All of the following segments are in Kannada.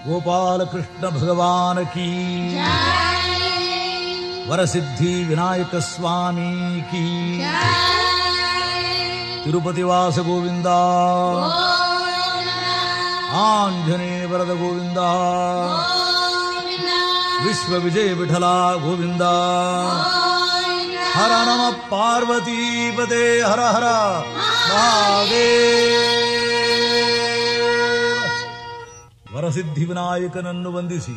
ಗೋಪಾಲಕೃಷ್ಣ ಭಗವಾನ ಕೀ ವರಸಿದ್ಧಿ ವಿನಾಯಕ ಸ್ವಾಮಿ ಕೀ ತಿರುಪತಿ ವಾಸ ಗೋವಿಂದ ಆಂಜನೇಯ ವರದ ಗೋವಿಂದ ವಿಶ್ವ ವಿಜಯ ವಿಠಲ ಗೋವಿಂದ ಹರ ನಮ ಪಾರ್ವತೀಪತೆ ಹರ ಹರ ಮಹಾದೇವ ವರಸಿದ್ಧಿ ವಿನಾಯಕನನ್ನು ವಂದಿಸಿ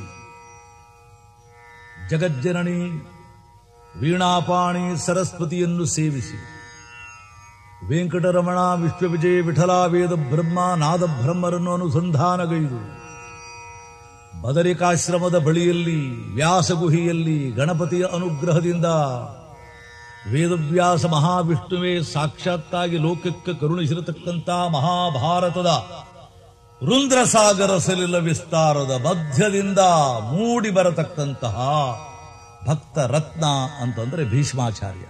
ಜಗಜ್ಜನನಿ ವೀಣಾಪಾಣಿ ಸರಸ್ವತಿಯನ್ನು ಸೇವಿಸಿ ವೆಂಕಟರಮಣ ವಿಶ್ವವಿಜಯ ವಿಠಲ ವೇದ ಬ್ರಹ್ಮ ನಾದ ಬ್ರಹ್ಮರನ್ನು ಅನುಸಂಧಾನಗೈದು ಬದರಿಕಾಶ್ರಮದ ಬಳಿಯಲ್ಲಿ ವ್ಯಾಸಗುಹಿಯಲ್ಲಿ ಗಣಪತಿಯ ಅನುಗ್ರಹದಿಂದ ವೇದವ್ಯಾಸ ಮಹಾವಿಷ್ಣುವೇ ಸಾಕ್ಷಾತ್ತಾಗಿ ಲೋಕಕ್ಕೆ ಕರುಣಿಸಿರತಕ್ಕಂಥ ಮಹಾಭಾರತದ ರುಂದ್ರಸಾಗರ ಸಲಿಲ ವಿಸ್ತಾರದ ಮಧ್ಯದಿಂದ ಮೂಡಿ ಬರತಕ್ಕಂತಹ ಭಕ್ತ ರತ್ನ ಅಂತಂದ್ರೆ ಭೀಷ್ಮಾಚಾರ್ಯ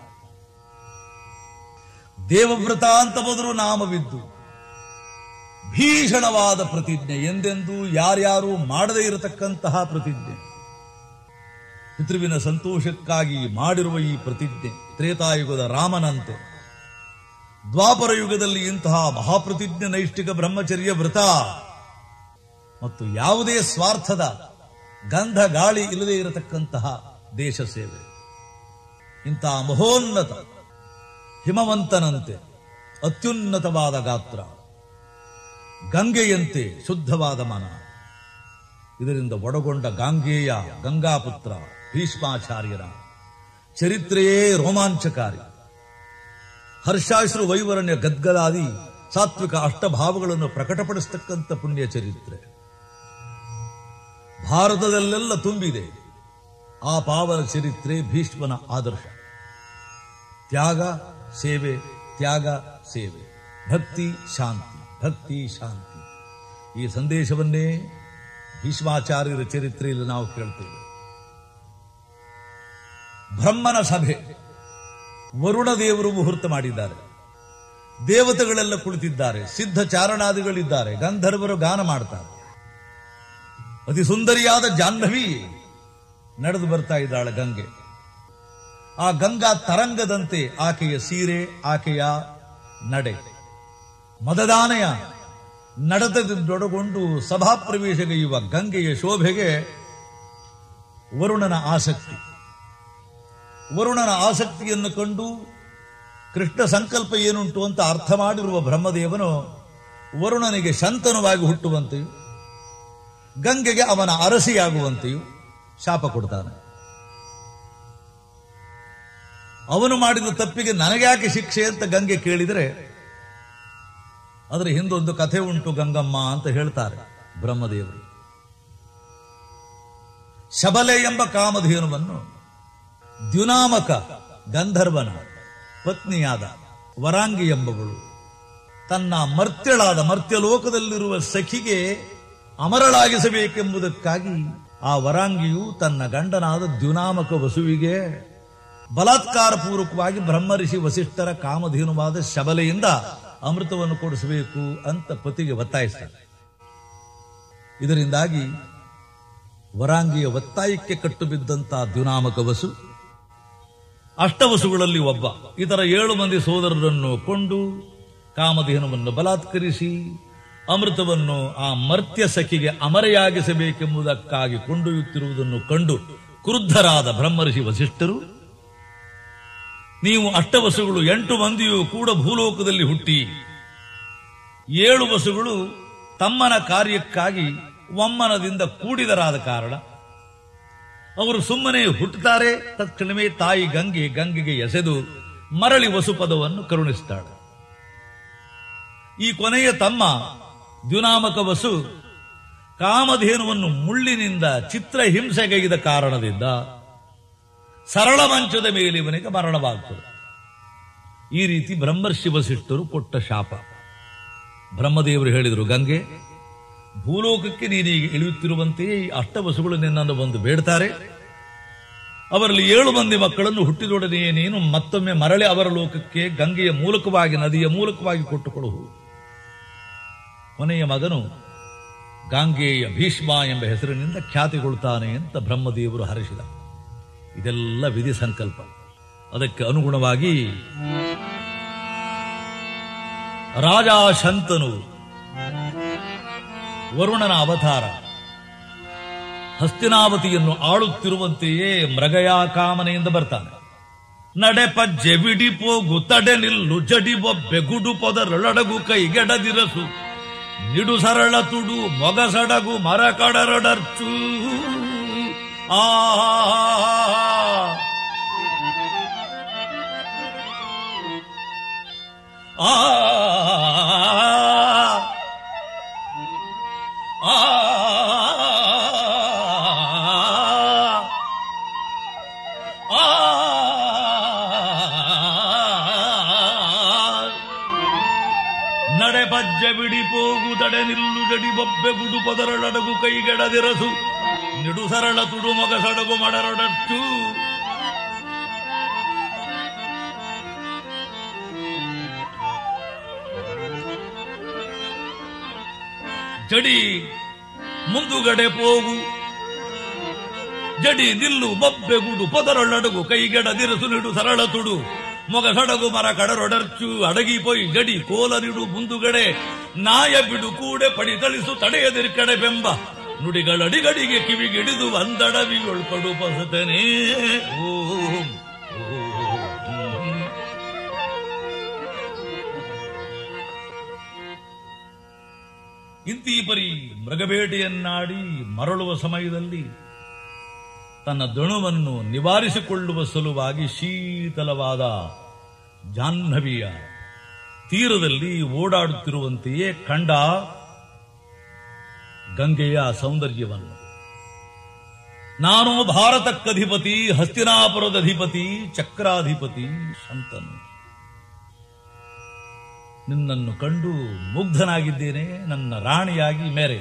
ದೇವವ್ರತ ಅಂತ ಮೊದಲು ನಾಮವಿದ್ದು ಭೀಷಣವಾದ ಪ್ರತಿಜ್ಞೆ ಎಂದೆಂದೂ ಯಾರ್ಯಾರು ಮಾಡದೇ ಇರತಕ್ಕಂತಹ ಪ್ರತಿಜ್ಞೆ ಪಿತೃವಿನ ಸಂತೋಷಕ್ಕಾಗಿ ಮಾಡಿರುವ ಈ ಪ್ರತಿಜ್ಞೆ ತ್ರೇತಾಯುಗದ ರಾಮನಂತೆ ದ್ವಾಪರ ಯುಗದಲ್ಲಿ ಇಂತಹ ಮಹಾಪ್ರತಿಜ್ಞೆ ನೈಷ್ಠಿಕ ಬ್ರಹ್ಮಚರ್ಯ ವ್ರತ ಮತ್ತು ಯಾವುದೇ ಸ್ವಾರ್ಥದ ಗಂಧ ಗಾಳಿ ಇಲ್ಲದೆ ಇರತಕ್ಕಂತಹ ದೇಶ ಸೇವೆ ಇಂತಹ ಮಹೋನ್ನತ ಹಿಮವಂತನಂತೆ ಅತ್ಯುನ್ನತವಾದ ಗಾತ್ರ ಗಂಗೆಯಂತೆ ಶುದ್ಧವಾದ ಮನ ಇದರಿಂದ ಒಡಗೊಂಡ ಗಾಂಗೇಯ ಗಂಗಾಪುತ್ರ ಭೀಷ್ಮಾಚಾರ್ಯರ ಚರಿತ್ರೆಯೇ ರೋಮಾಂಚಕಾರಿ ಹರ್ಷಾಶ್ರು ವೈವರಣ್ಯ ಗದ್ಗದಾದಿ ಸಾತ್ವಿಕ ಅಷ್ಟಭಾವಗಳನ್ನು ಪ್ರಕಟಪಡಿಸತಕ್ಕಂಥ ಪುಣ್ಯ ಚರಿತ್ರೆ ಭಾರತದಲ್ಲೆಲ್ಲ ತುಂಬಿದೆ ಆ ಪಾವನ ಚರಿತ್ರೆ ಭೀಷ್ಮನ ಆದರ್ಶ ತ್ಯಾಗ ಸೇವೆ ತ್ಯಾಗ ಸೇವೆ ಭಕ್ತಿ ಶಾಂತಿ ಭಕ್ತಿ ಶಾಂತಿ ಈ ಸಂದೇಶವನ್ನೇ ಭೀಷ್ಮಾಚಾರ್ಯರ ಚರಿತ್ರೆಯಲ್ಲಿ ನಾವು ಕೇಳ್ತೇವೆ ಬ್ರಹ್ಮನ ಸಭೆ ವರುಣ ದೇವರು ಮುಹೂರ್ತ ಮಾಡಿದ್ದಾರೆ ದೇವತೆಗಳೆಲ್ಲ ಕುಳಿತಿದ್ದಾರೆ ಸಿದ್ಧ ಚಾರಣಾದಿಗಳಿದ್ದಾರೆ ಗಂಧರ್ವರು ಗಾನ ಮಾಡ್ತಾರೆ ಅತಿ ಸುಂದರಿಯಾದ ಜಾಹ್ನವಿ ನಡೆದು ಬರ್ತಾ ಇದ್ದಾಳೆ ಗಂಗೆ ಆ ಗಂಗಾ ತರಂಗದಂತೆ ಆಕೆಯ ಸೀರೆ ಆಕೆಯ ನಡೆ ಮತದಾನೆಯ ನಡೆದೊಡಗೊಂಡು ಸಭಾಪ್ರವೇಶಗೈಯುವ ಗಂಗೆಯ ಶೋಭೆಗೆ ವರುಣನ ಆಸಕ್ತಿ ವರುಣನ ಆಸಕ್ತಿಯನ್ನು ಕಂಡು ಕೃಷ್ಣ ಸಂಕಲ್ಪ ಏನುಂಟು ಅಂತ ಅರ್ಥ ಮಾಡಿರುವ ಬ್ರಹ್ಮದೇವನು ವರುಣನಿಗೆ ಶಂತನುವಾಗಿ ಹುಟ್ಟುವಂತೆಯೂ ಗಂಗೆಗೆ ಅವನ ಅರಸಿಯಾಗುವಂತೆಯೂ ಶಾಪ ಕೊಡ್ತಾನೆ ಅವನು ಮಾಡಿದ ತಪ್ಪಿಗೆ ನನಗ್ಯಾಕೆ ಶಿಕ್ಷೆ ಅಂತ ಗಂಗೆ ಕೇಳಿದರೆ ಅದರ ಹಿಂದೊಂದು ಕಥೆ ಉಂಟು ಗಂಗಮ್ಮ ಅಂತ ಹೇಳ್ತಾರೆ ಬ್ರಹ್ಮದೇವರು ಶಬಲೆ ಎಂಬ ಕಾಮಧೇನುವನ್ನು ದ್ಯುನಾಮಕ ಗಂಧರ್ವನ ಪತ್ನಿಯಾದ ವರಾಂಗಿ ಎಂಬವಳು ತನ್ನ ಮರ್ತ್ಯಳಾದ ಮರ್ತ್ಯಲೋಕದಲ್ಲಿರುವ ಸಖಿಗೆ ಅಮರಳಾಗಿಸಬೇಕೆಂಬುದಕ್ಕಾಗಿ ಆ ವರಾಂಗಿಯು ತನ್ನ ಗಂಡನಾದ ದ್ಯುನಾಮಕ ವಸುವಿಗೆ ಬಲಾತ್ಕಾರಪೂರ್ವಕವಾಗಿ ಬ್ರಹ್ಮಋಷಿ ವಸಿಷ್ಠರ ಕಾಮಧೇನುವಾದ ಶಬಲೆಯಿಂದ ಅಮೃತವನ್ನು ಕೊಡಿಸಬೇಕು ಅಂತ ಪತಿಗೆ ಒತ್ತಾಯಿಸ್ತಾರೆ ಇದರಿಂದಾಗಿ ವರಾಂಗಿಯ ಒತ್ತಾಯಕ್ಕೆ ಕಟ್ಟು ಬಿದ್ದಂತಹ ದ್ಯುನಾಮಕ ವಸು ಅಷ್ಟವಸುಗಳಲ್ಲಿ ಒಬ್ಬ ಇತರ ಏಳು ಮಂದಿ ಸೋದರರನ್ನು ಕೊಂಡು ಕಾಮಧೇನುವನ್ನು ಬಲಾತ್ಕರಿಸಿ ಅಮೃತವನ್ನು ಆ ಮರ್ತ್ಯ ಸಖಿಗೆ ಅಮರೆಯಾಗಿಸಬೇಕೆಂಬುದಕ್ಕಾಗಿ ಕೊಂಡೊಯ್ಯುತ್ತಿರುವುದನ್ನು ಕಂಡು ಕ್ರುದ್ಧರಾದ ಬ್ರಹ್ಮರ್ಷಿ ವಸಿಷ್ಠರು ನೀವು ಅಷ್ಟವಸುಗಳು ಎಂಟು ಮಂದಿಯೂ ಕೂಡ ಭೂಲೋಕದಲ್ಲಿ ಹುಟ್ಟಿ ಏಳು ವಸುಗಳು ತಮ್ಮನ ಕಾರ್ಯಕ್ಕಾಗಿ ಒಮ್ಮನದಿಂದ ಕೂಡಿದರಾದ ಕಾರಣ ಅವರು ಸುಮ್ಮನೆ ಹುಟ್ಟುತ್ತಾರೆ ತಕ್ಷಣವೇ ತಾಯಿ ಗಂಗೆ ಗಂಗೆಗೆ ಎಸೆದು ಮರಳಿ ವಸುಪದವನ್ನು ಕರುಣಿಸುತ್ತಾಳೆ ಈ ಕೊನೆಯ ತಮ್ಮ ದ್ಯುನಾಮಕ ವಸು ಕಾಮಧೇನುವನ್ನು ಮುಳ್ಳಿನಿಂದ ಚಿತ್ರ ಹಿಂಸೆಗೈದ ಕಾರಣದಿಂದ ಸರಳ ಮಂಚದ ಮೇಲೆ ಇವನಿಗೆ ಮರಣವಾಗ್ತದೆ ಈ ರೀತಿ ಬ್ರಹ್ಮರ್ಷಿ ವಸಿಷ್ಠರು ಕೊಟ್ಟ ಶಾಪ ಬ್ರಹ್ಮದೇವರು ಹೇಳಿದರು ಗಂಗೆ ಭೂಲೋಕಕ್ಕೆ ನೀನೀಗ ಇಳಿಯುತ್ತಿರುವಂತೆಯೇ ಈ ಅಷ್ಟವಸುಗಳು ನಿನ್ನನ್ನು ಬಂದು ಬೇಡ್ತಾರೆ ಅವರಲ್ಲಿ ಏಳು ಮಂದಿ ಮಕ್ಕಳನ್ನು ಹುಟ್ಟಿದೊಡನೆಯೇ ನೀನು ಮತ್ತೊಮ್ಮೆ ಮರಳಿ ಅವರ ಲೋಕಕ್ಕೆ ಗಂಗೆಯ ಮೂಲಕವಾಗಿ ನದಿಯ ಮೂಲಕವಾಗಿ ಕೊಟ್ಟುಕೊಡು ಕೊನೆಯ ಮಗನು ಗಾಂಗೇಯ ಭೀಷ್ಮ ಎಂಬ ಹೆಸರಿನಿಂದ ಖ್ಯಾತಿಗೊಳ್ತಾನೆ ಅಂತ ಬ್ರಹ್ಮದೇವರು ಹರಸಿದ ಇದೆಲ್ಲ ವಿಧಿ ಸಂಕಲ್ಪ ಅದಕ್ಕೆ ಅನುಗುಣವಾಗಿ ರಾಜ ಶಂತನು ವರುಣನ ಅವತಾರ ಹಸ್ತಿನಾವತಿಯನ್ನು ಆಳುತ್ತಿರುವಂತೆಯೇ ಮೃಗಯಾ ಕಾಮನೆಯಿಂದ ಬರ್ತಾನೆ ನಡೆಪ ಜೆವಿಡಿ ಪೋಗು ತಡೆ ನಿಲ್ಲು ಜಡಿ ಬೊಬ್ಬೆ ಗುಡು ಪೊದರೊಳಡಗು ಕೈಗೆಡದಿರಸು ನಿಡು ಸರಳ ತುಡು ಮೊಗಸಡಗು ಮರ ಕಡರಡರ್ಚು ಆ ಆ ನಡೆ ಬಜ್ಜೆ ಬಿಡಿ ಪೋಗು ತಡೆ ನಿಲ್ಲು ಜಡಿ ಬೊಬ್ಬೆ ಗುಡು ಪದರಳಡಗು ಕೈಗೆಡದಿರಸು ನಿಡು ಸರಳ ತುಡು ಮೊಗ ಸಡಗು ಮಡರೊಡಟ್ಟು ಜಡಿ ಮುಂದುಗಡೆ ಪೋಗು ಜಡಿ ನಿಲ್ಲು ಬೊಬ್ಬೆ ಗುಡು ಪೊದರೊಳಡಗು ಕೈಗೆಡದಿರಸು ನಿಡು ಸರಳ ತುಡು ಮೊಗ ಸಡಗು ಮರ ಕಡರೊಡರ್ಚು ಅಡಗಿ ಪೊಯ್ ಜಡಿ ಕೋಲ ನಿಡು ಮುಂದುಗಡೆ ನಾಯ ಬಿಡು ಕೂಡೆ ಪಡಿತಳಿಸು ತಡೆಯದಿರ್ ಕಡೆ ಬೆಂಬ ನುಡಿಗಳಡಿಗಡಿಗೆ ಕಿವಿಗಿಡಿದು ಒಂದಡವಿ ಒಳ್ಪಡು ಪಸತನೇ ಓಂ ಓಂ. ಇಂತಿ ಪರಿ ಮೃಗಬೇಟೆಯನ್ನಾಡಿ ಮರಳುವ ಸಮಯದಲ್ಲಿ ತನ್ನ ದಣುವನ್ನು ನಿವಾರಿಸಿಕೊಳ್ಳುವ ಸಲುವಾಗಿ ಶೀತಲವಾದ ಜಾಹ್ನವಿಯ ತೀರದಲ್ಲಿ ಓಡಾಡುತ್ತಿರುವಂತೆಯೇ ಕಂಡ ಗಂಗೆಯ ಸೌಂದರ್ಯವನ್ನು ನಾನು ಭಾರತಕ್ಕಧಿಪತಿ ಹಸ್ತಿನಾಪುರದ ಅಧಿಪತಿ ಚಕ್ರಾಧಿಪತಿ ಶಂತನು ನಿನ್ನನ್ನು ಕಂಡು ಮುಗ್ಧನಾಗಿದ್ದೇನೆ ನನ್ನ ರಾಣಿಯಾಗಿ ಮೇರೆ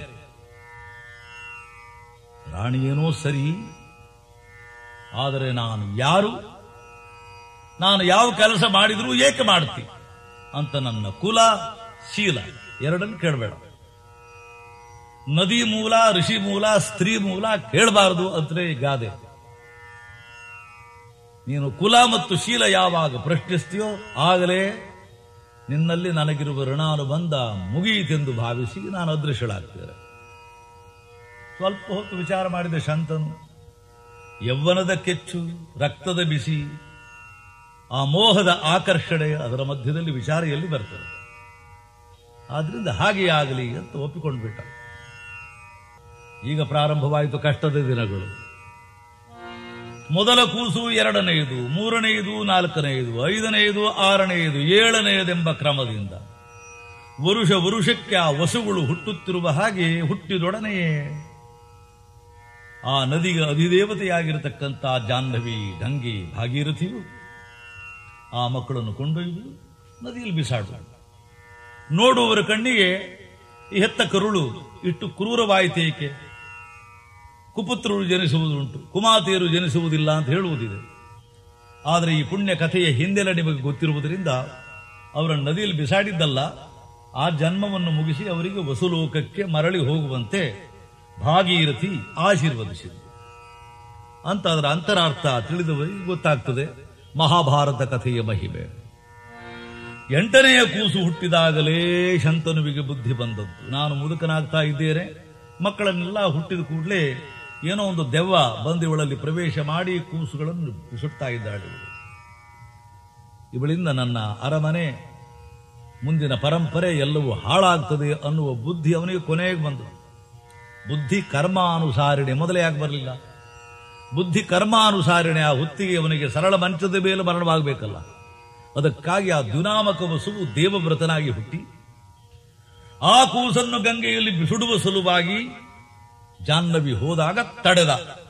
ರಾಣಿಯೇನೋ ಸರಿ ಆದರೆ ನಾನು ಯಾರು ನಾನು ಯಾವ ಕೆಲಸ ಮಾಡಿದರೂ ಏಕೆ ಮಾಡ್ತಿ ಅಂತ ನನ್ನ ಕುಲ ಶೀಲ ಎರಡನ್ನು ಕೇಳಬೇಡ ನದಿ ಮೂಲ ಋಷಿ ಮೂಲ ಸ್ತ್ರೀ ಮೂಲ ಕೇಳಬಾರದು ಅಂತಲೇ ಈ ಗಾದೆ ನೀನು ಕುಲ ಮತ್ತು ಶೀಲ ಯಾವಾಗ ಪ್ರಶ್ನಿಸ್ತೀಯೋ ಆಗಲೇ ನಿನ್ನಲ್ಲಿ ನನಗಿರುವ ಋಣಾನುಬಂಧ ಮುಗಿಯಿತೆಂದು ಭಾವಿಸಿ ನಾನು ಅದೃಶ್ಯಳಾಗ್ತೇನೆ ಸ್ವಲ್ಪ ಹೊತ್ತು ವಿಚಾರ ಮಾಡಿದ ಶಾಂತನು ಯೌವನದ ಕೆಚ್ಚು ರಕ್ತದ ಬಿಸಿ ಆ ಮೋಹದ ಆಕರ್ಷಣೆ ಅದರ ಮಧ್ಯದಲ್ಲಿ ವಿಚಾರ ಎಲ್ಲಿ ಬರ್ತದೆ ಆದ್ರಿಂದ ಹಾಗೆ ಆಗಲಿ ಅಂತ ಒಪ್ಪಿಕೊಂಡ್ಬಿಟ್ಟ ಈಗ ಪ್ರಾರಂಭವಾಯಿತು ಕಷ್ಟದ ದಿನಗಳು ಮೊದಲ ಕೂಸು ಎರಡನೆಯದು ಮೂರನೆಯದು ನಾಲ್ಕನೆಯದು ಐದನೆಯದು ಆರನೆಯದು ಏಳನೆಯದೆಂಬ ಕ್ರಮದಿಂದ ವರುಷ ವರುಷಕ್ಕೆ ಆ ವಸುಗಳು ಹುಟ್ಟುತ್ತಿರುವ ಹಾಗೆ ಹುಟ್ಟಿದೊಡನೆಯೇ ಆ ನದಿಗೆ ಅಧಿದೇವತೆಯಾಗಿರತಕ್ಕಂಥ ಜಾಹ್ನವಿ ಗಂಗೆ ಭಾಗೀರಥಿಯು ಆ ಮಕ್ಕಳನ್ನು ಕೊಂಡೊಯ್ದು ನದಿಯಲ್ಲಿ ಬಿಸಾಡು ನೋಡುವವರ ಕಣ್ಣಿಗೆ ಈ ಹೆತ್ತ ಕರುಳು ಇಟ್ಟು ಕ್ರೂರವಾಯಿತೇಕೆ ಕುಪುತ್ರರು ಜನಿಸುವುದುಂಟು ಕುಮಾತೆಯರು ಜನಿಸುವುದಿಲ್ಲ ಅಂತ ಹೇಳುವುದಿದೆ ಆದರೆ ಈ ಪುಣ್ಯ ಕಥೆಯ ಹಿಂದೆಲ್ಲ ನಿಮಗೆ ಗೊತ್ತಿರುವುದರಿಂದ ಅವರನ್ನು ನದಿಯಲ್ಲಿ ಬಿಸಾಡಿದ್ದಲ್ಲ ಆ ಜನ್ಮವನ್ನು ಮುಗಿಸಿ ಅವರಿಗೆ ವಸುಲೋಕಕ್ಕೆ ಮರಳಿ ಹೋಗುವಂತೆ ಭಾಗೀರಥಿ ಆಶೀರ್ವದಿಸಿದರು ಅಂತ ಅದರ ಅಂತರಾರ್ಥ ತಿಳಿದವರಿಗೆ ಗೊತ್ತಾಗ್ತದೆ ಮಹಾಭಾರತ ಕಥೆಯ ಮಹಿಮೆ ಎಂಟನೆಯ ಕೂಸು ಹುಟ್ಟಿದಾಗಲೇ ಶಂತನುವಿಗೆ ಬುದ್ಧಿ ಬಂದದ್ದು ನಾನು ಮುದುಕನಾಗ್ತಾ ಇದ್ದೇನೆ ಮಕ್ಕಳನ್ನೆಲ್ಲ ಹುಟ್ಟಿದ ಕೂಡಲೇ ಏನೋ ಒಂದು ದೆವ್ವ ಬಂದು ಇವಳಲ್ಲಿ ಪ್ರವೇಶ ಮಾಡಿ ಕೂಸುಗಳನ್ನು ಸುಡ್ತಾ ಇದ್ದಾಳೆ ಇವಳು. ಇವಳಿಂದ ನನ್ನ ಅರಮನೆ ಮುಂದಿನ ಪರಂಪರೆ ಎಲ್ಲವೂ ಹಾಳಾಗ್ತದೆ ಅನ್ನುವ ಬುದ್ಧಿ ಅವನಿಗೆ ಕೊನೆಗೆ ಬಂದು ಬುದ್ಧಿ ಕರ್ಮಾನುಸಾರಿಣಿ ಮೊದಲೇ ಯಾಕೆ ಬರಲಿಲ್ಲ ಬುದ್ಧಿ ಕರ್ಮಾನುಸಾರಿಣಿ ಆ ಹೊತ್ತಿಗೆ ಅವನಿಗೆ ಸರಳ ಮಂಚದ ಮೇಲೆ ಮರಣವಾಗಬೇಕಲ್ಲ ಅದಕ್ಕಾಗಿ ಆ ದ್ಯುನಾಮಕ ವಸುವು ದೇವವ್ರತನಾಗಿ ಹುಟ್ಟಿ ಆ ಕೂಸನ್ನು ಗಂಗೆಯಲ್ಲಿ ಬಿಸುಡುವ ಸಲುವಾಗಿ ಜಾಹ್ನವಿ ಹೋದಾಗ ತಡೆದ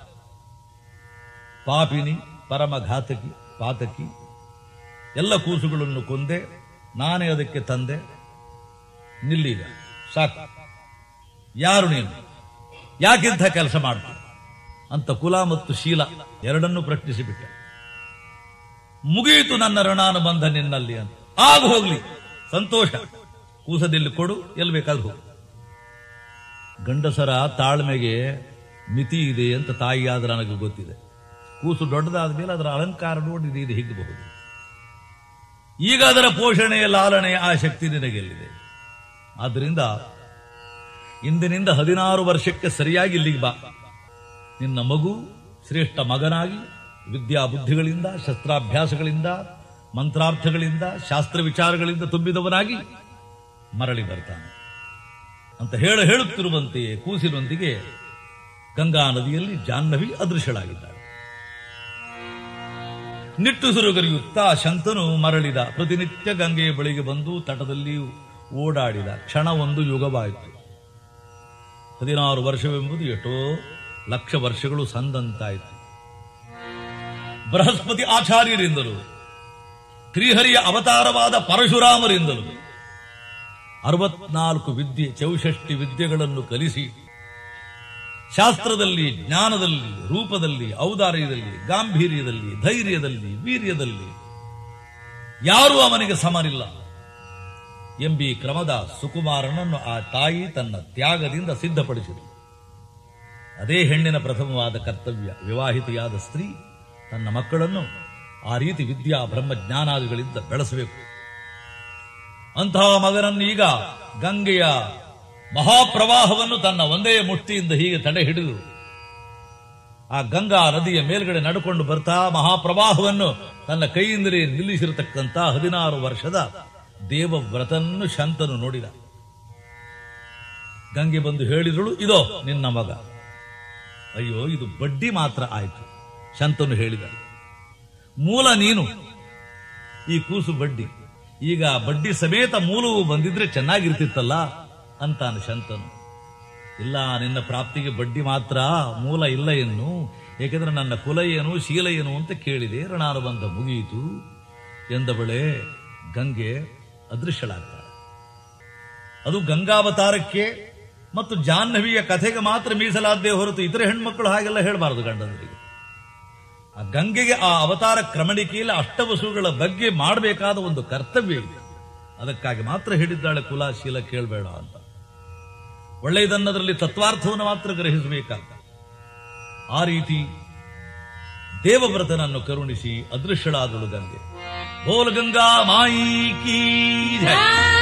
ಪಾಪಿನಿ ಪರಮಘಾತಕಿ ಪಾತಕಿ ಎಲ್ಲ ಕೂಸುಗಳನ್ನು ಕೊಂದೆ ನಾನೇ ಅದಕ್ಕೆ ತಂದೆ ನಿಲ್ಲೀಗ ಸಾಕು ಯಾರು ನೀನು ಯಾಕಿಂಥ ಕೆಲಸ ಮಾಡ್ತೀನಿ ಅಂತ ಕುಲ ಮತ್ತು ಶೀಲ ಎರಡನ್ನೂ ಪ್ರಶ್ನಿಸಿಬಿಟ್ಟೆ ಮುಗಿಯಿತು ನನ್ನ ಋಣಾನುಬಂಧ ನಿನ್ನಲ್ಲಿ ಅಂತ ಆಗ ಹೋಗ್ಲಿ ಸಂತೋಷ ಕೂಸದಲ್ಲಿ ಕೊಡು ಎಲ್ಲಿ ಬೇಕಾದ್ರೂ ಹೋಗು ಗಂಡಸರ ತಾಳ್ಮೆಗೆ ಮಿತಿ ಇದೆ ಅಂತ ತಾಯಿಯಾದ್ರೆ ನನಗೆ ಗೊತ್ತಿದೆ ಕೂಸು ದೊಡ್ಡದಾದ ಮೇಲೆ ಅದರ ಅಲಂಕಾರ ನೋಡಿ ಇದು- ಇದು ಹಿಗ್ಗಬಹುದು ಈಗ ಅದರ ಪೋಷಣೆ ಲಾಲನೆ ಆ ಶಕ್ತಿ ನಿನಗೆಲ್ಲಿದೆ ಆದ್ದರಿಂದ ಇಂದಿನಿಂದ ಹದಿನಾರು ವರ್ಷಕ್ಕೆ ಸರಿಯಾಗಿ ಇಲ್ಲಿಗೆ ಬಾ ನಿನ್ನ ಮಗು ಶ್ರೇಷ್ಠ ಮಗನಾಗಿ ವಿದ್ಯಾ ಬುದ್ಧಿಗಳಿಂದ ಶಸ್ತ್ರಾಭ್ಯಾಸಗಳಿಂದ ಮಂತ್ರಾರ್ಥಗಳಿಂದ ಶಾಸ್ತ್ರ ವಿಚಾರಗಳಿಂದ ತುಂಬಿದವನಾಗಿ ಮರಳಿ ಬರ್ತಾನೆ ಅಂತ ಹೇಳ ಹೇಳುತ್ತಿರುವಂತೆಯೇ ಕೂಸಿನೊಂದಿಗೆ ಗಂಗಾ ನದಿಯಲ್ಲಿ ಜಾಹ್ನವಿ ಅದೃಶ್ಯಳಾಗಿದ್ದಾಳೆ ನಿಟ್ಟುಸಿರುಗರಿಯುತ್ತಾ ಶಂತನು ಮರಳಿದ ಪ್ರತಿನಿತ್ಯ ಗಂಗೆಯ ಬಳಿಗೆ ಬಂದು ತಟದಲ್ಲಿ ಓಡಾಡಿದ ಕ್ಷಣ ಒಂದು ಯುಗವಾಯಿತು ಹದಿನಾರು ವರ್ಷವೆಂಬುದು ಎಷ್ಟೋ ಲಕ್ಷ ವರ್ಷಗಳು ಸಂದಂತಾಯಿತು ಬೃಹಸ್ಪತಿ ಆಚಾರ್ಯರಿಂದಲೂ ಶ್ರೀಹರಿಯ ಅವತಾರವಾದ ಪರಶುರಾಮರಿಂದಲೂ ಅರವತ್ನಾಲ್ಕು ವಿದ್ಯೆ ಚೌಷಷ್ಟಿ ವಿದ್ಯೆಗಳನ್ನು ಕಲಿಸಿ ಶಾಸ್ತ್ರದಲ್ಲಿ ಜ್ಞಾನದಲ್ಲಿ ರೂಪದಲ್ಲಿ ಔದಾರ್ಯದಲ್ಲಿ ಗಾಂಭೀರ್ಯದಲ್ಲಿ ಧೈರ್ಯದಲ್ಲಿ ವೀರ್ಯದಲ್ಲಿ ಯಾರೂ ಅವನಿಗೆ ಸಮರಿಲ್ಲ ಎಂಬಿ ಕ್ರಮದ ಸುಕುಮಾರನನ್ನು ಆ ತಾಯಿ ತನ್ನ ತ್ಯಾಗದಿಂದ ಸಿದ್ಧಪಡಿಸಿದಳು ಅದೇ ಹೆಣ್ಣಿನ ಪ್ರಥಮವಾದ ಕರ್ತವ್ಯ ವಿವಾಹಿತೆಯಾದ ಸ್ತ್ರೀ ತನ್ನ ಮಕ್ಕಳನ್ನು ಆ ರೀತಿ ವಿದ್ಯಾ ಬ್ರಹ್ಮಜ್ಞಾನಾದಿಗಳಿಂದ ಬೆಳೆಸಬೇಕು ಅಂತಹ ಮಗನನ್ನು ಈಗ ಗಂಗೆಯ ಮಹಾಪ್ರವಾಹವನ್ನು ತನ್ನ ಒಂದೇ ಮುಷ್ಟಿಯಿಂದ ಹೀಗೆ ತಡೆ ಹಿಡಿದು ಆ ಗಂಗಾ ನದಿಯ ಮೇಲ್ಗಡೆ ನಡ್ಕೊಂಡು ಬರ್ತಾ ಮಹಾಪ್ರವಾಹವನ್ನು ತನ್ನ ಕೈಯಿಂದಲೇ ನಿಲ್ಲಿಸಿರತಕ್ಕಂತ ಹದಿನಾರು ವರ್ಷದ ದೇವವ್ರತನ್ನು ಶಂತನು ನೋಡಿದ ಗಂಗೆ ಬಂದು ಹೇಳಿದಳು ಇದೋ ನಿನ್ನ ಮಗ ಅಯ್ಯೋ ಇದು ಬಡ್ಡಿ ಮಾತ್ರ ಆಯಿತು ಶಂತನು ಹೇಳಿದ ಮೂಲ ನೀನು ಈ ಕೂಸು ಬಡ್ಡಿ ಈಗ ಬಡ್ಡಿ ಸಮೇತ ಮೂಲವು ಬಂದಿದ್ರೆ ಚೆನ್ನಾಗಿರ್ತಿತ್ತಲ್ಲ ಅಂತಾನೆ ಶಂತನು ಇಲ್ಲ ನಿನ್ನ ಪ್ರಾಪ್ತಿಗೆ ಬಡ್ಡಿ ಮಾತ್ರ ಮೂಲ ಇಲ್ಲ ಎನ್ನು ಏಕೆಂದ್ರೆ ನನ್ನ ಕುಲ ಏನು ಶೀಲ ಏನು ಅಂತ ಕೇಳಿದೆ ಋಣಾನುಬಂಧ ಮುಗಿಯಿತು ಎಂದವಳೆ ಗಂಗೆ ಅದೃಶ್ಯಳಾಗ್ತಾಳೆ ಅದು ಗಂಗಾವತಾರಕ್ಕೆ ಮತ್ತು ಜಾಹ್ನವಿಯ ಕಥೆಗೆ ಮಾತ್ರ ಮೀಸಲಾದ್ದೇ ಹೊರತು ಇತರೆ ಹೆಣ್ಮಕ್ಳು ಹಾಗೆಲ್ಲ ಹೇಳಬಾರದು ಗಂಡಂದರಿಗೆ ಆ ಗಂಗೆಗೆ ಆ ಅವತಾರ ಕ್ರಮಣಿಕೆಯಲ್ಲಿ ಅಷ್ಟವಸುಗಳ ಬಗ್ಗೆ ಮಾಡಬೇಕಾದ ಒಂದು ಕರ್ತವ್ಯ ಇದೆ ಅದಕ್ಕಾಗಿ ಮಾತ್ರ ಹೇಳಿದ್ದಾಳೆ ಕುಲಾಶೀಲ ಕೇಳಬೇಡ ಅಂತ ಒಳ್ಳೆಯದನ್ನದರಲ್ಲಿ ತತ್ವಾರ್ಥವನ್ನು ಮಾತ್ರ ಗ್ರಹಿಸಬೇಕಾಗ ಆ ರೀತಿ ದೇವವ್ರತನನ್ನು ಕರುಣಿಸಿ ಅದೃಶ್ಯಳಾದಳು ಗಂಗೆ ಬೋಲ್ ಗಂಗಾ ಮಾಯಿ ಕೀ ಜೈ.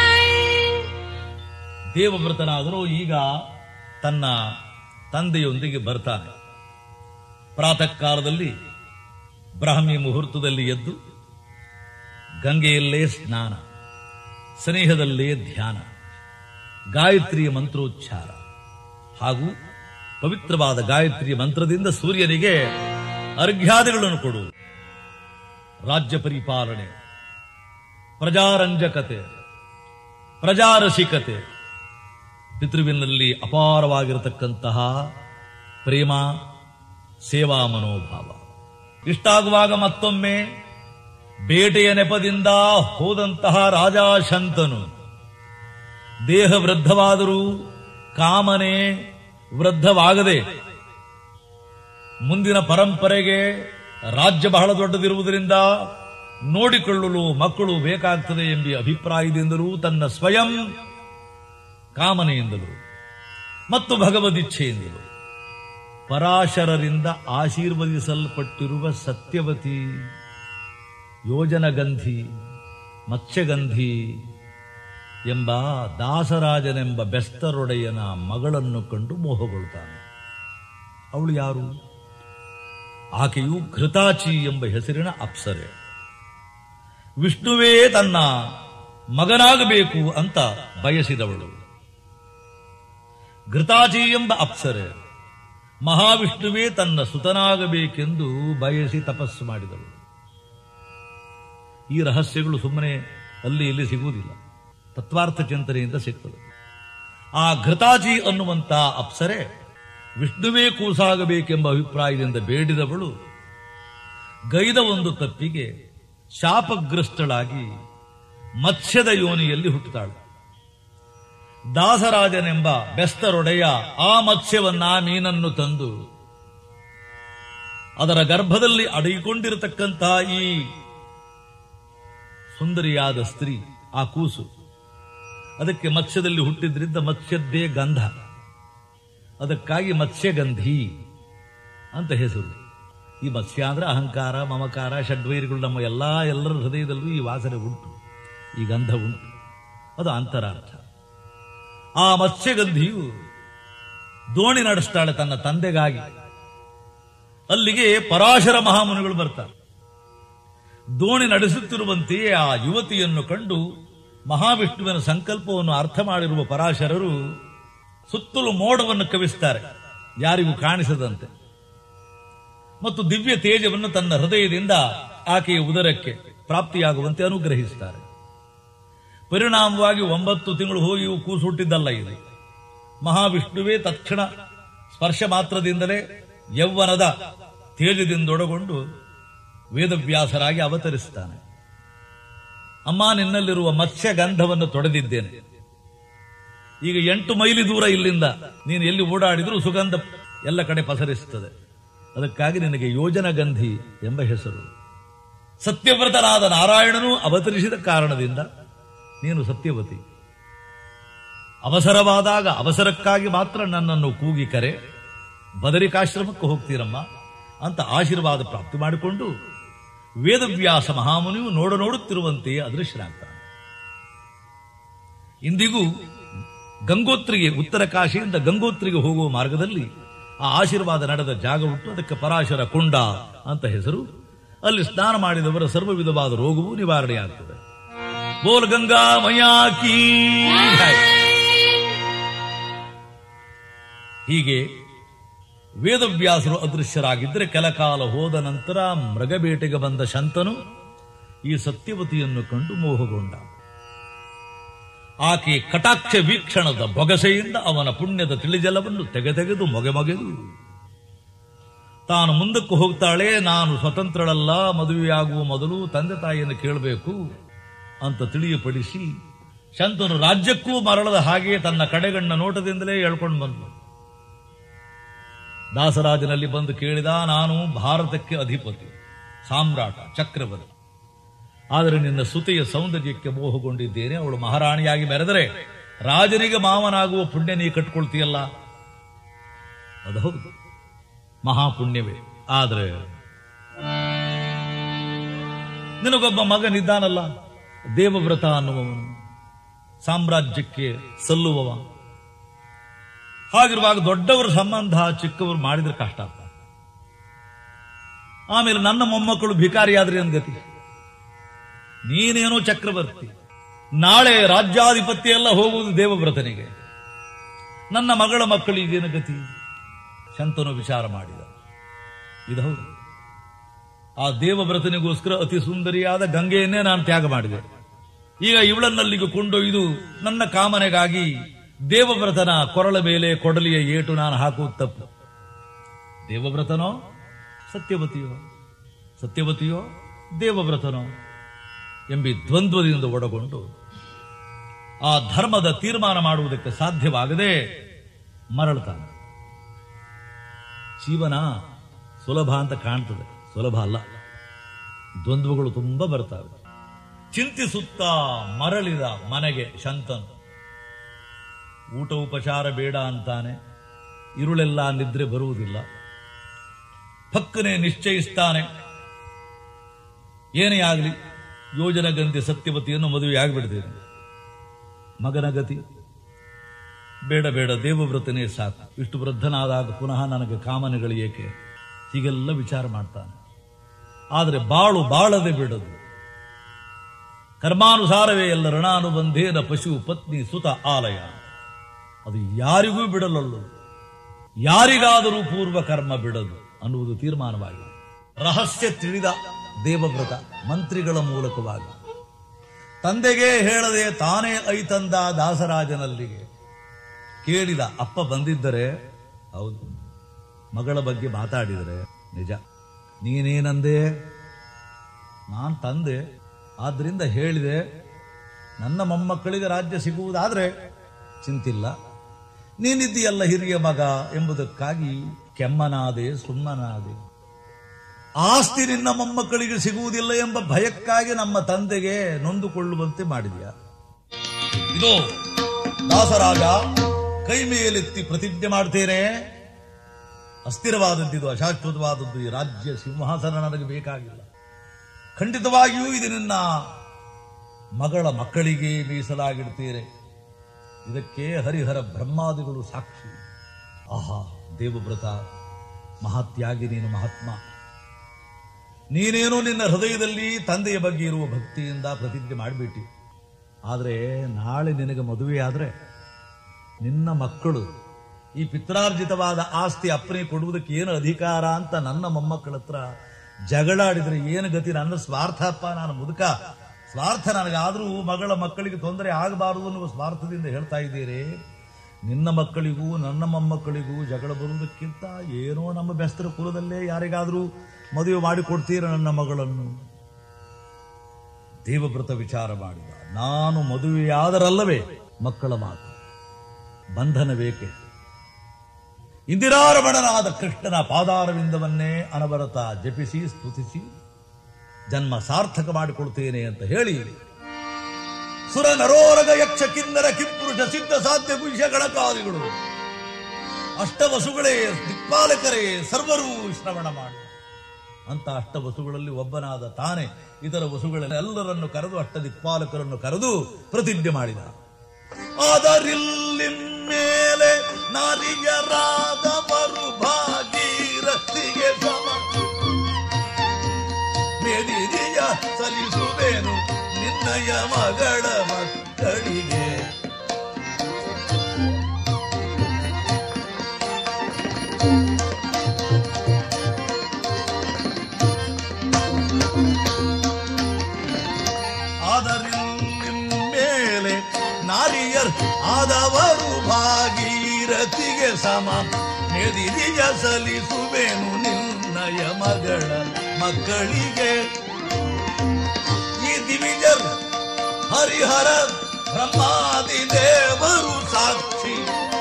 ದೇವವ್ರತನಾದರೂ ಈಗ ತನ್ನ ತಂದೆಯೊಂದಿಗೆ ಬರ್ತಾನೆ ಪ್ರಾತಃ ಕಾಲದಲ್ಲಿ ಬ್ರಾಹ್ಮಿ ಮುಹೂರ್ತದಲ್ಲಿ ಎದ್ದು ಗಂಗೆಯಲ್ಲೇ ಸ್ನಾನ ಸ್ನೇಹದಲ್ಲೇ ಧ್ಯಾನ ಗಾಯತ್ರಿಯ ಮಂತ್ರೋಚ್ಚಾರ ಹಾಗೂ ಪವಿತ್ರವಾದ ಗಾಯತ್ರಿಯ ಮಂತ್ರದಿಂದ ಸೂರ್ಯನಿಗೆ ಅರ್ಘ್ಯಾದಿಗಳನ್ನು ಕೊಡುವುದು ರಾಜ್ಯ ಪರಿಪಾಲನೆ ಪ್ರಜಾರಂಜಕತೆ ಪ್ರಜಾರಸಿಕತೆ ಪಿತೃವಿನಲ್ಲಿ ಅಪಾರವಾಗಿರತಕ್ಕಂತಹ ಪ್ರೇಮ ಸೇವಾ ಮನೋಭಾವ ಇಷ್ಟಾಗುವಾಗ ಮತ್ತೊಮ್ಮೆ ಬೇಟೆಯ ನೆಪದಿಂದ ಹೋದಂತಹ ರಾಜ ಶಂತನು ದೇಹ ವೃದ್ಧವಾದರೂ ಕಾಮನೆ ವೃದ್ಧವಾಗದೆ ಮುಂದಿನ ಪರಂಪರೆಗೆ ರಾಜ್ಯ ಬಹಳ ದೊಡ್ಡದಿರುವುದರಿಂದ ನೋಡಿಕೊಳ್ಳಲು ಮಕ್ಕಳು ಬೇಕಾಗ್ತದೆ ಎಂಬ ಅಭಿಪ್ರಾಯದಿಂದಲೂ ತನ್ನ ಸ್ವಯಂ ಕಾಮನೆಯಿಂದಲೂ ಮತ್ತು ಭಗವದಿಚ್ಛೆಯಿಂದಲೂ ಪರಾಶರರಿಂದ ಆಶೀರ್ವದಿಸಲ್ಪಟ್ಟಿರುವ ಸತ್ಯವತಿ ಯೋಜನಗಂಧಿ ಮತ್ಸ್ಯಗಂಧಿ ಎಂಬ ದಾಸರಾಜನೆಂಬ ಬೆಸ್ತರೊಡೆಯನ ಮಗಳನ್ನು ಕಂಡು ಮೋಹಗೊಳ್ತಾನೆ ಅವಳು ಯಾರು ಆಕೆಯು ಘೃತಾಚಿ ಎಂಬ ಹೆಸರಿನ ಅಪ್ಸರೆ ವಿಷ್ಣುವೇ ತನ್ನ ಮಗನಾಗಬೇಕು ಅಂತ ಬಯಸಿದವಳು ಘೃತಾಚಿ ಎಂಬ ಅಪ್ಸರೆ ಮಹಾವಿಷ್ಣುವೇ ತನ್ನ ಸುತನಾಗಬೇಕೆಂದು ಬಯಸಿ ತಪಸ್ಸು ಮಾಡಿದಳು ಈ ರಹಸ್ಯಗಳು ಸುಮ್ಮನೆ ಅಲ್ಲಿ ಇಲ್ಲಿ ಸಿಗುವುದಿಲ್ಲ ತತ್ವಾರ್ಥ ಚಿಂತನೆಯಿಂದ ಸಿಗ್ತದೆ ಆ ಘೃತಾಜಿ ಅನ್ನುವಂತ ಅಪ್ಸರೆ ವಿಷ್ಣುವೇ ಕೂಸಾಗಬೇಕೆಂಬ ಅಭಿಪ್ರಾಯದಿಂದ ಬೇಡಿದವಳು ಗೈದ ಒಂದು ತಪ್ಪಿಗೆ ಶಾಪಗ್ರಸ್ತಳಾಗಿ ಮತ್ಸ್ಯದ ಯೋನಿಯಲ್ಲಿ ಹುಟ್ಟುತ್ತಾಳೆ ದಾಸರಾಜನೆಂಬ ಬೆಸ್ತರೊಡೆಯ ಆ ಮತ್ಸ್ಯವನ್ನ ಮೀನನ್ನು ತಂದು ಅದರ ಗರ್ಭದಲ್ಲಿ ಅಡಗಿಕೊಂಡಿರತಕ್ಕಂತಹ ಈ ಸುಂದರಿಯಾದ ಸ್ತ್ರೀ ಆ ಕೂಸು ಅದಕ್ಕೆ ಮತ್ಸ್ಯದಲ್ಲಿ ಹುಟ್ಟಿದ್ರಿಂದ ಮತ್ಸ್ಯದ್ದೇ ಗಂಧ ಅದಕ್ಕಾಗಿ ಮತ್ಸ್ಯಗಂಧಿ ಅಂತ ಹೆಸರು ಈ ಮತ್ಸ್ಯ ಅಂದ್ರೆ ಅಹಂಕಾರ ಮಮಕಾರ ಷಡ್ವೈರಿಗಳು ನಮ್ಮ ಎಲ್ಲ ಎಲ್ಲರ ಹೃದಯದಲ್ಲೂ ಈ ವಾಸನೆ ಉಂಟು ಈ ಗಂಧ ಉಂಟು ಅದು ಅಂತರಾರ್ಥ ಆ ಮತ್ಸ್ಯಗಂಧಿಯು ದೋಣಿ ನಡೆಸ್ತಾಳೆ ತನ್ನ ತಂದೆಗಾಗಿ ಅಲ್ಲಿಗೆ ಪರಾಶರ ಮಹಾಮುನಿಗಳು ಬರ್ತಾರೆ ದೋಣಿ ನಡೆಸುತ್ತಿರುವಂತೆಯೇ ಆ ಯುವತಿಯನ್ನು ಕಂಡು ಮಹಾವಿಷ್ಣುವಿನ ಸಂಕಲ್ಪವನ್ನು ಅರ್ಥ ಮಾಡಿರುವ ಪರಾಶರರು ಸುತ್ತಲೂ ಮೋಡವನ್ನು ಕವಿಸ್ತಾರೆ ಯಾರಿಗೂ ಕಾಣಿಸದಂತೆ ಮತ್ತು ದಿವ್ಯ ತೇಜವನ್ನು ತನ್ನ ಹೃದಯದಿಂದ ಆಕೆಯ ಉದರಕ್ಕೆ ಪ್ರಾಪ್ತಿಯಾಗುವಂತೆ ಅನುಗ್ರಹಿಸುತ್ತಾರೆ ಪರಿಣಾಮವಾಗಿ ಒಂಬತ್ತು ತಿಂಗಳು ಹೋಗಿ ಇವು ಕೂಸು ಹುಟ್ಟಿದ್ದಲ್ಲ ಇದು ಮಹಾವಿಷ್ಣುವೇ ತಕ್ಷಣ ಸ್ಪರ್ಶ ಮಾತ್ರದಿಂದಲೇ ಯೌವನದ ತೇಜದಿಂದೊಡಗೊಂಡು ವೇದವ್ಯಾಸರಾಗಿ ಅವತರಿಸ್ತಾನೆ ಅಮ್ಮ ನಿನ್ನಲ್ಲಿರುವ ಮತ್ಸ್ಯ ಗಂಧವನ್ನು ತೊಡೆದಿದ್ದೇನೆ ಈಗ ಎಂಟು ಮೈಲಿ ದೂರ ಇಲ್ಲಿಂದ ನೀನು ಎಲ್ಲಿ ಓಡಾಡಿದರೂ ಸುಗಂಧ ಎಲ್ಲ ಕಡೆ ಪಸರಿಸುತ್ತದೆ ಅದಕ್ಕಾಗಿ ನಿನಗೆ ಯೋಜನ ಗಂಧಿ ಎಂಬ ಹೆಸರು ಸತ್ಯವ್ರತನಾದ ನಾರಾಯಣನು ಅವತರಿಸಿದ ಕಾರಣದಿಂದ ನೀನು ಸತ್ಯವತಿ ಅವಸರವಾದಾಗ ಅವಸರಕ್ಕಾಗಿ ಮಾತ್ರ ನನ್ನನ್ನು ಕೂಗಿ ಕರೆ ಬದರಿಕಾಶ್ರಮಕ್ಕೆ ಹೋಗ್ತೀರಮ್ಮ ಅಂತ ಆಶೀರ್ವಾದ ಪ್ರಾಪ್ತಿ ಮಾಡಿಕೊಂಡು ವೇದವ್ಯಾಸ ಮಹಾಮುನಿಯು ನೋಡ ನೋಡುತ್ತಿರುವಂತೆಯೇ ಅದೃಶ್ಯನಾಗ್ತಾನೆ ಇಂದಿಗೂ ಗಂಗೋತ್ರಿಗೆ ಉತ್ತರ ಕಾಶಿಯಿಂದ ಗಂಗೋತ್ರಿಗೆ ಹೋಗುವ ಮಾರ್ಗದಲ್ಲಿ ಆ ಆಶೀರ್ವಾದ ನಡೆದ ಜಾಗ ಉಂಟು ಅದಕ್ಕೆ ಪರಾಶರ ಕುಂಡ ಅಂತ ಹೆಸರು ಅಲ್ಲಿ ಸ್ನಾನ ಮಾಡಿದವರ ಸರ್ವ ವಿಧವಾದ ರೋಗವೂ ನಿವಾರಣೆಯಾಗ್ತದೆ ಬೋಲ್ ಗಂಗಾ ಮಯಾಕಿ ಹೀಗೆ ವೇದವ್ಯಾಸರು ಅದೃಶ್ಯರಾಗಿದ್ದರೆ ಕೆಲಕಾಲ ಹೋದ ನಂತರ ಮೃಗಬೇಟೆಗೆ ಬಂದ ಶಂತನು ಈ ಸತ್ಯವತಿಯನ್ನು ಕಂಡು ಮೋಹಗೊಂಡ ಆಕೆ ಕಟಾಕ್ಷ ವೀಕ್ಷಣದ ಬೊಗಸೆಯಿಂದ ಅವನ ಪುಣ್ಯದ ತಿಳಿಜಲವನ್ನು ತೆಗೆತೆಗೆದು ಮೊಗೆ ಮೊಗೆದು ತಾನು ಮುಂದಕ್ಕೆ ಹೋಗ್ತಾಳೆ ನಾನು ಸ್ವತಂತ್ರಳಲ್ಲ ಮದುವೆಯಾಗುವ ಮೊದಲು ತಂದೆ ತಾಯಿಯನ್ನು ಕೇಳಬೇಕು ಅಂತ ತಿಳಿಯಪಡಿಸಿ ಶಂತನು ರಾಜ್ಯಕ್ಕೂ ಮರಳದ ಹಾಗೆ ತನ್ನ ಕಡೆಗಣ್ಣ ನೋಟದಿಂದಲೇ ಹೇಳ್ಕೊಂಡು ಬಂದು ದಾಸರಾಜನಲ್ಲಿ ಬಂದು ಕೇಳಿದ ನಾನು ಭಾರತಕ್ಕೆ ಅಧಿಪತಿ ಸಾಮ್ರಾಟ ಚಕ್ರವರ್ತಿ ಆದರೆ ನಿನ್ನ ಸುತೆಯ ಸೌಂದರ್ಯಕ್ಕೆ ಮೋಹಗೊಂಡಿದ್ದೇನೆ ಅವಳು ಮಹಾರಾಣಿಯಾಗಿ ಮೆರೆದರೆ ರಾಜನಿಗೆ ಮಾವನಾಗುವ ಪುಣ್ಯ ನೀ ಕಟ್ಕೊಳ್ತೀಯಲ್ಲ ಅದು ಹೌದು ಮಹಾಪುಣ್ಯವೇ ಆದರೆ ನಿನಗೊಬ್ಬ ಮಗನಿದ್ದಾನಲ್ಲ ದೇವವ್ರತ ಅನ್ನುವವನು ಸಾಮ್ರಾಜ್ಯಕ್ಕೆ ಸಲ್ಲುವವ ಹಾಗಿರುವಾಗ ದೊಡ್ಡವರ ಸಂಬಂಧ ಚಿಕ್ಕವರು ಮಾಡಿದ್ರೆ ಕಷ್ಟ ಆಗ್ತದೆ ಆಮೇಲೆ ನನ್ನ ಮೊಮ್ಮಕ್ಕಳು ಭಿಕಾರಿಯಾದ್ರೆ ಏನ್ ಗತಿ ನೀನೇನೋ ಚಕ್ರವರ್ತಿ ನಾಳೆ ರಾಜ್ಯಾಧಿಪತಿ ಎಲ್ಲ ಹೋಗುವುದು ದೇವವ್ರತನಿಗೆ ನನ್ನ ಮಗಳ ಮಕ್ಕಳಿಗೇನು ಗತಿ ಶಂತನು ವಿಚಾರ ಮಾಡಿದ ಇದು ಹೌದು ಆ ದೇವವ್ರತನಿಗೋಸ್ಕರ ಅತಿ ಸುಂದರಿಯಾದ ಗಂಗೆಯನ್ನೇ ನಾನು ತ್ಯಾಗ ಮಾಡಿದೆ ಈಗ ಇವಳನ್ನಲ್ಲಿಗೆ ಕೊಂಡೊಯ್ದು ನನ್ನ ಕಾಮನೆಗಾಗಿ ದೇವವ್ರತನ ಕೊರಳ ಮೇಲೆ ಕೊಡಲಿಯ ಏಟು ನಾನು ಹಾಕುವುದು ತಪ್ಪು ದೇವವ್ರತನೋ ಸತ್ಯವತಿಯೋ ಸತ್ಯವತಿಯೋ ದೇವವ್ರತನೋ ಎಂಬಿ ದ್ವಂದ್ವದಿಂದ ಒಡಗೊಂಡು ಆ ಧರ್ಮದ ತೀರ್ಮಾನ ಮಾಡುವುದಕ್ಕೆ ಸಾಧ್ಯವಾಗದೆ ಮರಳುತ್ತಾನೆ ಜೀವನ ಸುಲಭ ಅಂತ ಕಾಣ್ತದೆ ಸುಲಭ ಅಲ್ಲ ದ್ವಂದ್ವಗಳು ತುಂಬಾ ಬರ್ತವೆ ಚಿಂತಿಸುತ್ತಾ ಮರಳಿದ ಮನೆಗೆ ಶಂತನು ಊಟ ಉಪಚಾರ ಬೇಡ ಅಂತಾನೆ ಇರುಳೆಲ್ಲ ನಿದ್ರೆ ಬರುವುದಿಲ್ಲ ಪಕ್ಕನೆ ನಿಶ್ಚಯಿಸ್ತಾನೆ ಏನೇ ಆಗಲಿ ಯೋಜನ ಗಂಧಿ ಸತ್ಯವತಿಯನ್ನು ಮದುವೆ ಆಗಿಬಿಡ್ತೇನೆ ಮಗನ ಗತಿ ಬೇಡ ಬೇಡ ದೇವವ್ರತನೇ ಸಾಕು ಇಷ್ಟು ವೃದ್ಧನಾದಾಗ ಪುನಃ ನನಗೆ ಕಾಮನೆಗಳು ಏಕೆ ಹೀಗೆಲ್ಲ ವಿಚಾರ ಮಾಡ್ತಾನೆ ಆದರೆ ಬಾಳು ಬಾಳದೆ ಬಿಡದು ಕರ್ಮಾನುಸಾರವೇ ಎಲ್ಲ ಋಣಾನುಬಂಧೇನ ಪಶು ಪತ್ನಿ ಸುತ ಆಲಯ ಅದು ಯಾರಿಗೂ ಬಿಡಲಲ್ಲದು ಯಾರಿಗಾದರೂ ಪೂರ್ವ ಕರ್ಮ ಬಿಡದು ಅನ್ನುವುದು ತೀರ್ಮಾನವಾಗಿದೆ ರಹಸ್ಯ ತಿಳಿದ ದೇವವ್ರತ ಮಂತ್ರಿಗಳ ಮೂಲಕವಾಗಿ ತಂದೆಗೆ ಹೇಳದೆ ತಾನೇ ಐತಂದ ದಾಸರಾಜನಲ್ಲಿಗೆ ಕೇಳಿದ ಅಪ್ಪ ಬಂದಿದ್ದರೆ ಹೌದು ಮಗಳ ಬಗ್ಗೆ ಮಾತಾಡಿದರೆ ನಿಜ ನೀನೇನಂದೆ ನಾನು ತಂದೆ ಆದ್ರಿಂದ ಹೇಳಿದೆ ನನ್ನ ಮೊಮ್ಮಕ್ಕಳಿಗೆ ರಾಜ್ಯ ಸಿಗುವುದಾದ್ರೆ ಚಿಂತಿಲ್ಲ ನೀನಿದ್ದೀಯಲ್ಲ ಹಿರಿಯ ಮಗ ಎಂಬುದಕ್ಕಾಗಿ ಕೆಮ್ಮನಾದೆ ಸುಮ್ಮನಾದೆ ಆಸ್ತಿ ನಿನ್ನ ಮೊಮ್ಮಕ್ಕಳಿಗೆ ಸಿಗುವುದಿಲ್ಲ ಎಂಬ ಭಯಕ್ಕಾಗಿ ನಮ್ಮ ತಂದೆಗೆ ನೊಂದುಕೊಳ್ಳುವಂತೆ ಮಾಡಿದ್ಯಾ ಇದು ದಾಸರಾಜ ಕೈ ಮೇಲೆತ್ತಿ ಪ್ರತಿಜ್ಞೆ ಮಾಡ್ತೇನೆ ಅಸ್ಥಿರವಾದದ್ದಿದು ಅಶಾಶ್ವತವಾದದ್ದು ಈ ರಾಜ್ಯ ಸಿಂಹಾಸನ ನನಗೆ ಬೇಕಾಗಿಲ್ಲ ಖಂಡಿತವಾಗಿಯೂ ಇದು ನಿನ್ನ ಮಗಳ ಮಕ್ಕಳಿಗೆ ಮೀಸಲಾಗಿಡ್ತೀರೆ ಇದಕ್ಕೆ ಹರಿಹರ ಬ್ರಹ್ಮಾದಿಗಳು ಸಾಕ್ಷಿ ಆಹಾ ದೇವವ್ರತ ಮಹಾತ್ಯಾಗಿ ನೀನು ಮಹಾತ್ಮ ನೀನೇನೋ ನಿನ್ನ ಹೃದಯದಲ್ಲಿ ತಂದೆಯ ಬಗ್ಗೆ ಇರುವ ಭಕ್ತಿಯಿಂದ ಪ್ರತಿಜ್ಞೆ ಮಾಡಿಬಿಟ್ಟಿ ಆದರೆ ನಾಳೆ ನಿನಗೆ ಮದುವೆಯಾದರೆ ನಿನ್ನ ಮಕ್ಕಳು ಈ ಪಿತ್ರಾರ್ಜಿತವಾದ ಆಸ್ತಿ ಅಪ್ಪನೇ ಕೊಡುವುದಕ್ಕೆ ಏನು ಅಧಿಕಾರ ಅಂತ ನನ್ನ ಮೊಮ್ಮಕ್ಕಳ ಹತ್ರ ಜಗಳಾಡಿದ್ರೆ ಏನು ಗತಿ ನನ್ನ ಸ್ವಾರ್ಥಪ್ಪ ನಾನು ಮುದುಕ ಸ್ವಾರ್ಥ ನನಗಾದರೂ ಮಗಳ ಮಕ್ಕಳಿಗೆ ತೊಂದರೆ ಆಗಬಾರದು ಅನ್ನುವ ಸ್ವಾರ್ಥದಿಂದ ಹೇಳ್ತಾ ಇದ್ದೀರಿ ನಿನ್ನ ಮಕ್ಕಳಿಗೂ ನನ್ನ ಮೊಮ್ಮಕ್ಕಳಿಗೂ ಜಗಳ ಬರುವುದಕ್ಕಿಂತ ಏನೋ ನಮ್ಮ ಬೆಸ್ತರ ಕುಲದಲ್ಲೇ ಯಾರಿಗಾದರೂ ಮದುವೆ ಮಾಡಿಕೊಡ್ತೀರ ನನ್ನ ಮಗಳನ್ನು ದೇವವ್ರತ ವಿಚಾರ ಮಾಡಿದ ನಾನು ಮದುವೆಯಾದರಲ್ಲವೇ ಮಕ್ಕಳ ಮಾತು ಬಂಧನ ಬೇಕೆ ಇಂದಿರಾರಮಣನಾದ ಕೃಷ್ಣನ ಪಾದಾರವಿಂದವನ್ನೇ ಅನವರತ ಜಪಿಸಿ ಸ್ತುತಿಸಿ ಜನ್ಮ ಸಾರ್ಥಕ ಮಾಡಿಕೊಡ್ತೇನೆ ಅಂತ ಹೇಳಿ ಸುರ ನರೋರಗ ಯಕ್ಷ ಕಿನ್ನರ ಕಿಪ್ಪುರುಷ ಸಿದ್ಧ ಸಾಧ್ಯ ಗುಂಶ ಗಣಕಾದಿಗಳು ಅಷ್ಟವಸುಗಳೇ ದಿಕ್ಪಾಲಕರೇ ಸರ್ವರೂ ಶ್ರವಣ ಮಾಡಿ ಅಂತ ಅಷ್ಟವಸುಗಳಲ್ಲಿ ಒಬ್ಬನಾದ ತಾನೇ ಇತರ ವಸುಗಳೆಲ್ಲರನ್ನು ಕರೆದು ಅಷ್ಟ ದಿಕ್ಪಾಲಕರನ್ನು ಕರೆದು ಪ್ರತಿಜ್ಞೆ ಮಾಡಿದ ಆದರಿಲ್ಲಿನ್ಮೇಲೆ ನಾರಿಯರಾದವರು ಭಾಗೀರಥಿಗೆ ಸಮ ಮೆದಿರಿಯ ಸಲ್ಲಿಸುವೇನು ನಿನ್ನಯ ಮಗಳ ಮಕ್ಕಳಿಗೆ ಆದರಿನ್ಮೇಲೆ ನಾರಿಯರ್ ಆದವರು ಭಾಗೀರಥಿಗೆ ಸಮ ಮೆದಿರಿಯ ಸಲ್ಲಿಸುವೆನು ನಿನ್ನಯ ಮಗಳ ಮಕ್ಕಳಿಗೆ ಈ ದಿವಿಜರ್ ಹರಿಹರ ಬ್ರಹ್ಮಾದಿ ದೇವರು ಸಾಕ್ಷಿ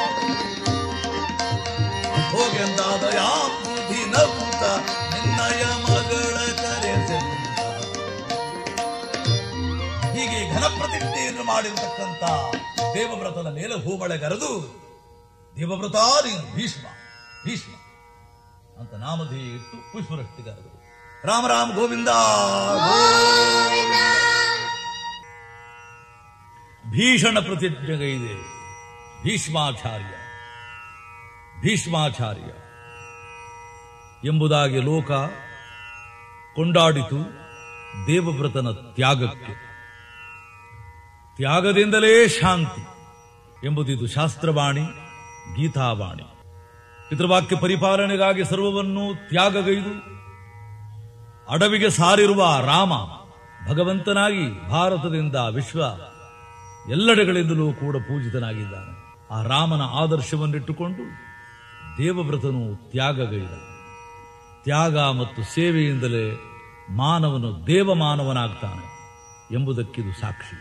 ಹೋಗೆಂದಾದ ಯಾಂಬುಧಿ ನಗುತ್ತ ನಿನ್ನಯ ಮಗಳ ಕರೆಸೆಂದ ಹೀಗೆ ಘನ ಪ್ರತಿಜ್ಞೆಯನ್ನು ಮಾಡಿರತಕ್ಕಂತ ದೇವವ್ರತದ ಮೇಲೆ ಹೂಮಳೆಗರೆದು ದೇವವ್ರತ ನೀನು ಭೀಷ್ಮ ಭೀಷ್ಮ ಅಂತ ನಾಮಧೇಯ ಇಟ್ಟು ಪುಷ್ಪರಷ್ಟಿಗರೆದು ರಾಮ ರಾಮ ಗೋವಿಂದ ಗೋವಿಂದ. ಭೀಷಣ ಪ್ರತಿಜ್ಞೆಗೈದೆ ಭೀಷ್ಮಾಚಾರ್ಯ ಭೀಷ್ಮಾಚಾರ್ಯ ಎಂಬುದಾಗಿ ಲೋಕ ಕೊಂಡಾಡಿತು ದೇವವ್ರತನ ತ್ಯಾಗಕ್ಕೆ ತ್ಯಾಗದಿಂದಲೇ ಶಾಂತಿ ಎಂಬುದಿದು ಶಾಸ್ತ್ರವಾಣಿ ಗೀತಾವಾಣಿ ಪಿತೃವಾಕ್ಯ ಪರಿಪಾಲನೆಗಾಗಿ ಸರ್ವವನ್ನು ತ್ಯಾಗಗೈದು ಅಡವಿಗೆ ಸಾರಿರುವ ರಾಮ ಭಗವಂತನಾಗಿ ಭಾರತದಿಂದ ವಿಶ್ವ ಎಲ್ಲೆಡೆಗಳಿಂದಲೂ ಕೂಡ ಪೂಜಿತನಾಗಿದ್ದಾನೆ ಆ ರಾಮನ ಆದರ್ಶವನ್ನಿಟ್ಟುಕೊಂಡು ದೇವವ್ರತನು ತ್ಯಾಗಗೈದ ತ್ಯಾಗ ಮತ್ತು ಸೇವೆಯಿಂದಲೇ ಮಾನವನು ದೇವಮಾನವನಾಗ್ತಾನೆ ಎಂಬುದಕ್ಕಿದು ಸಾಕ್ಷಿ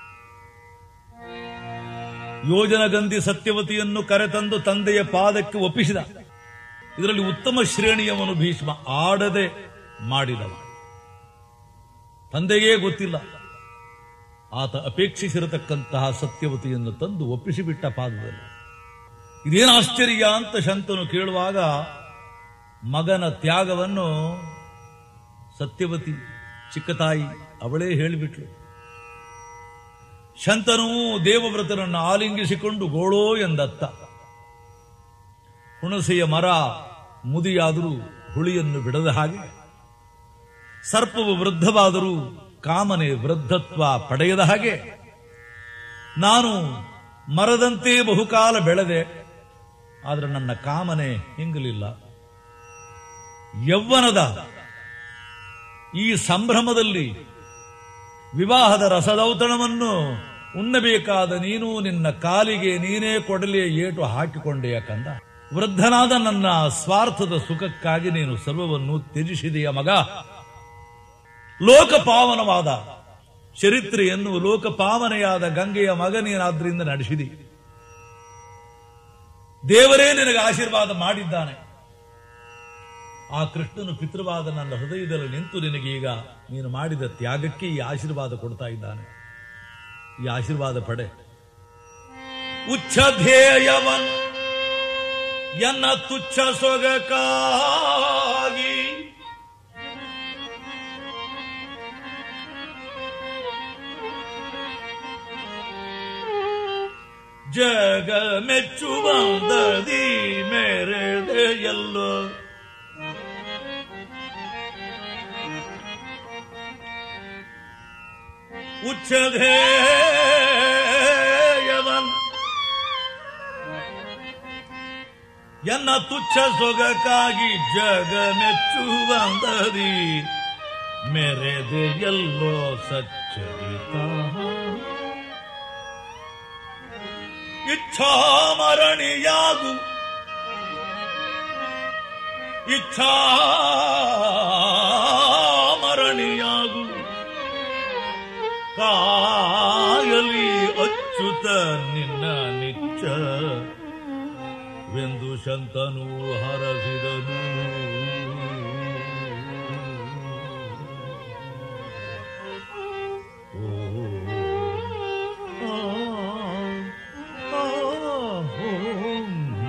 ಯೋಜನಗಂಧಿ ಸತ್ಯವತಿಯನ್ನು ಕರೆತಂದು ತಂದೆಯ ಪಾದಕ್ಕೆ ಒಪ್ಪಿಸಿದ ಇದರಲ್ಲಿ ಉತ್ತಮ ಶ್ರೇಣಿಯವನು ಭೀಷ್ಮ ಆಡದೆ ಮಾಡಿದವ ತಂದೆಗೇ ಗೊತ್ತಿಲ್ಲ ಆತ ಅಪೇಕ್ಷಿಸಿರತಕ್ಕಂತಹ ಸತ್ಯವತಿಯನ್ನು ತಂದು ಒಪ್ಪಿಸಿಬಿಟ್ಟ ಪಾದದಲ್ಲಿ ಇದೇನು ಆಶ್ಚರ್ಯ ಅಂತ ಶಂತನು ಕೇಳುವಾಗ ಮಗನ ತ್ಯಾಗವನ್ನು ಸತ್ಯವತಿ ಚಿಕ್ಕ ತಾಯಿ ಅವಳೇ ಹೇಳಿಬಿಟ್ಲು ಶಂತನು ದೇವವ್ರತನನ್ನು ಆಲಿಂಗಿಸಿಕೊಂಡು ಗೋಳೋ ಎಂದತ್ತ ಹುಣಸೆಯ ಮರ ಮುದಿಯಾದರೂ ಹುಳಿಯನ್ನು ಬಿಡದ ಹಾಗೆ ಸರ್ಪವು ವೃದ್ಧವಾದರೂ ಕಾಮನೆ ವೃದ್ಧತ್ವ ಪಡೆಯದ ಹಾಗೆ ನಾನು ಮರದಂತೆ ಬಹುಕಾಲ ಬೆಳೆದೆ ಆದರೆ ನನ್ನ ಕಾಮನೆ ಹಿಂಗಲಿಲ್ಲ ಯೌವನದ ಈ ಸಂಭ್ರಮದಲ್ಲಿ ವಿವಾಹದ ರಸದೌತಣವನ್ನು ಉಣ್ಣಬೇಕಾದ ನೀನು ನಿನ್ನ ಕಾಲಿಗೆ ನೀನೇ ಕೊಡಲಿ ಏಟು ಹಾಕಿಕೊಂಡೆ ಯಾಕಂದ ವೃದ್ಧನಾದ ನನ್ನ ಸ್ವಾರ್ಥದ ಸುಖಕ್ಕಾಗಿ ನೀನು ಸರ್ವವನ್ನು ತ್ಯಜಿಸಿದೆಯ ಮಗ ಲೋಕಪಾವನವಾದ ಚರಿತ್ರೆಯನ್ನು ಲೋಕಪಾವನೆಯಾದ ಗಂಗೆಯ ಮಗ ನೀನಾದ್ರಿಂದ ನಡೆಸಿದಿ ದೇವರೇ ನಿನಗೆ ಆಶೀರ್ವಾದ ಮಾಡಿದ್ದಾನೆ ಆ ಕೃಷ್ಣನು ಪಿತೃವಾದ ನನ್ನ ಹೃದಯದಲ್ಲಿ ನಿಂತು ನಿನಗೆ ಈಗ ನೀನು ಮಾಡಿದ ತ್ಯಾಗಕ್ಕೆ ಈ ಆಶೀರ್ವಾದ ಕೊಡ್ತಾ ಇದ್ದಾನೆ ಈ ಆಶೀರ್ವಾದ ಪಡೆ ಉಚ್ಛಧೇಯವನ್ ಎನ್ನ ತುಚ್ಛ ಸೊಗಕ್ಕಾಗಿ ಜಗ ಮೆಚ್ಚುವಂದದಿ ಮೇರೆದೆ ಎಲ್ಲೋ ಉಚ್ಛಧೇಯವನ್ ಎನ್ನ ತುಚ್ಛ ಸೊಗಕ್ಕಾಗಿ ಜಗ ಮೆಚ್ಚುವಂದದಿ ಮೆರೆದೆ ಎಲ್ಲೋ ಸಚ್ಚರಿತ ಇಚ್ಛಾಮರಣಿಯಾಗು ಇಚ್ಛಾಮರಣಿಯಾಗು ಕಾಯಲಿ ಅಚ್ಚುತ ನಿನ್ನ ನಿಚ್ಚ ವೆಂದು ಶಂತನು ಹರಸಿದನು ಓ, ಆ, ಆ, ಓಂ.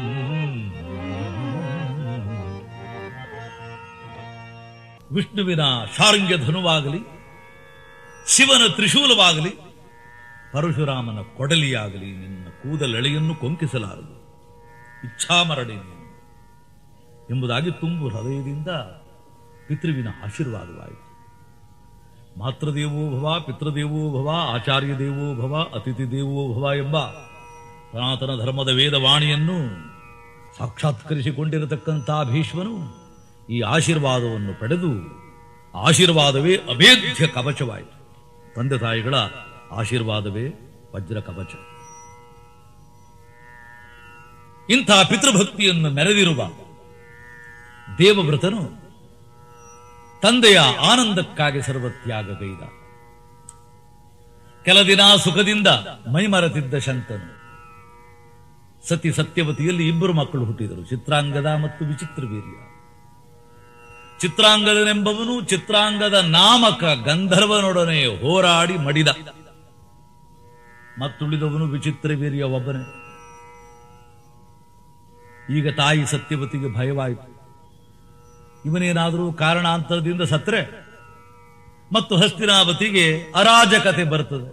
ವಿಷ್ಣುವಿನ ಶಾರ್ಂಗ್ಯ ಧನುವಾಗಲಿ ಶಿವನ ತ್ರಿಶೂಲವಾಗಲಿ ಪರಶುರಾಮನ ಕೊಡಲಿಯಾಗಲಿ ನಿನ್ನ ಕೂದಲೆಳೆಯನ್ನು ಕೊಂಕಿಸಲಾರದು ಇಚ್ಛಾಮರಣೆ ನೀನು ಎಂಬುದಾಗಿ ತುಂಬು ಹೃದಯದಿಂದ ಪಿತೃವಿನ ಆಶೀರ್ವಾದವಾಯಿತು ಮಾತೃದೇವೋ ಭವ ಪಿತೃದೇವೋ ಭವ ಆಚಾರ್ಯ ದೇವೋ ಭವ ಅತಿಥಿ ದೇವೋ ಭವ ಎಂಬ ಸನಾತನ ಧರ್ಮದ ವೇದವಾಣಿಯನ್ನು ಸಾಕ್ಷಾತ್ಕರಿಸಿಕೊಂಡಿರತಕ್ಕಂಥ ಭೀಷ್ಮನು ಈ ಆಶೀರ್ವಾದವನ್ನು ಪಡೆದು ಆಶೀರ್ವಾದವೇ ಅಭೇದ್ಯ ಕವಚವಾಯಿತು ತಂದೆ ತಾಯಿಗಳ ಆಶೀರ್ವಾದವೇ ವಜ್ರ ಕವಚ ಇಂಥ ಪಿತೃಭಕ್ತಿಯನ್ನು ಮೆರೆದಿರುವ ದೇವವ್ರತನು ತಂದೆಯ ಆನಂದಕ್ಕಾಗಿ ಸರ್ವತ್ಯಾಗಗೈದ ಕೆಲ ದಿನ ಸುಖದಿಂದ ಮೈಮರೆತಿದ್ದ ಶಂತನು ಸತಿ ಸತ್ಯವತಿಯಲ್ಲಿ ಇಬ್ಬರು ಮಕ್ಕಳು ಹುಟ್ಟಿದರು ಚಿತ್ರಾಂಗದ ಮತ್ತು ವಿಚಿತ್ರ ವೀರ್ಯ ಚಿತ್ರಾಂಗದನೆಂಬವನು ಚಿತ್ರಾಂಗದ ನಾಮಕ ಗಂಧರ್ವನೊಡನೆ ಹೋರಾಡಿ ಮಡಿದ ಮತ್ತುಳಿದವನು ವಿಚಿತ್ರ ವೀರ್ಯ ಒಬ್ಬನೇ ಈಗ ತಾಯಿ ಸತ್ಯವತಿಗೆ ಭಯವಾಯಿತು ಇವನೇನಾದರೂ ಕಾರಣಾಂತರದಿಂದ ಸತ್ರೆ ಮತ್ತು ಹಸ್ತಿನಾವತಿಗೆ ಅರಾಜಕತೆ ಬರ್ತದೆ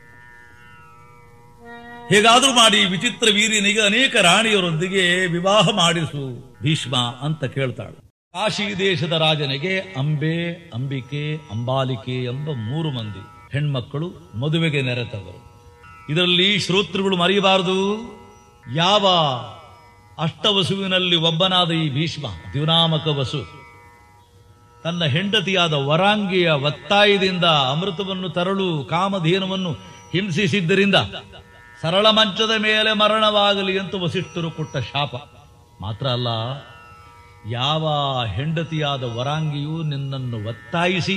ಹೇಗಾದ್ರೂ ಮಾಡಿ ವಿಚಿತ್ರ ವೀರ್ಯನಿಗೆ ಅನೇಕ ರಾಣಿಯರೊಂದಿಗೆ ವಿವಾಹ ಮಾಡಿಸು ಭೀಷ್ಮ ಅಂತ ಕೇಳ್ತಾಳೆ ಕಾಶಿ ದೇಶದ ರಾಜನಿಗೆ ಅಂಬೆ ಅಂಬಿಕೆ ಅಂಬಾಲಿಕೆ ಎಂಬ ಮೂರು ಮಂದಿ ಹೆಣ್ಮಕ್ಕಳು ಮದುವೆಗೆ ನೆರೆತವರು ಇದರಲ್ಲಿ ಶ್ರೋತೃಗಳು ಮರೆಯಬಾರದು ಯಾವ ಅಷ್ಟವಸುವಿನಲ್ಲಿ ಒಬ್ಬನಾದ ಈ ಭೀಷ್ಮ ದ್ಯುನಾಮಕ ವಸು ತನ್ನ ಹೆಂಡತಿಯಾದ ವರಾಂಗಿಯ ಒತ್ತಾಯದಿಂದ ಅಮೃತವನ್ನು ತರಲು ಕಾಮಧೇನವನ್ನು ಹಿಂಸಿಸಿದ್ದರಿಂದ ಸರಳ ಮಂಚದ ಮೇಲೆ ಮರಣವಾಗಲಿ ಅಂತ ವಸಿಷ್ಠರು ಕೊಟ್ಟ ಶಾಪ ಮಾತ್ರ ಅಲ್ಲ ಯಾವ ಹೆಂಡತಿಯಾದ ವರಾಂಗಿಯು ನಿನ್ನನ್ನು ಒತ್ತಾಯಿಸಿ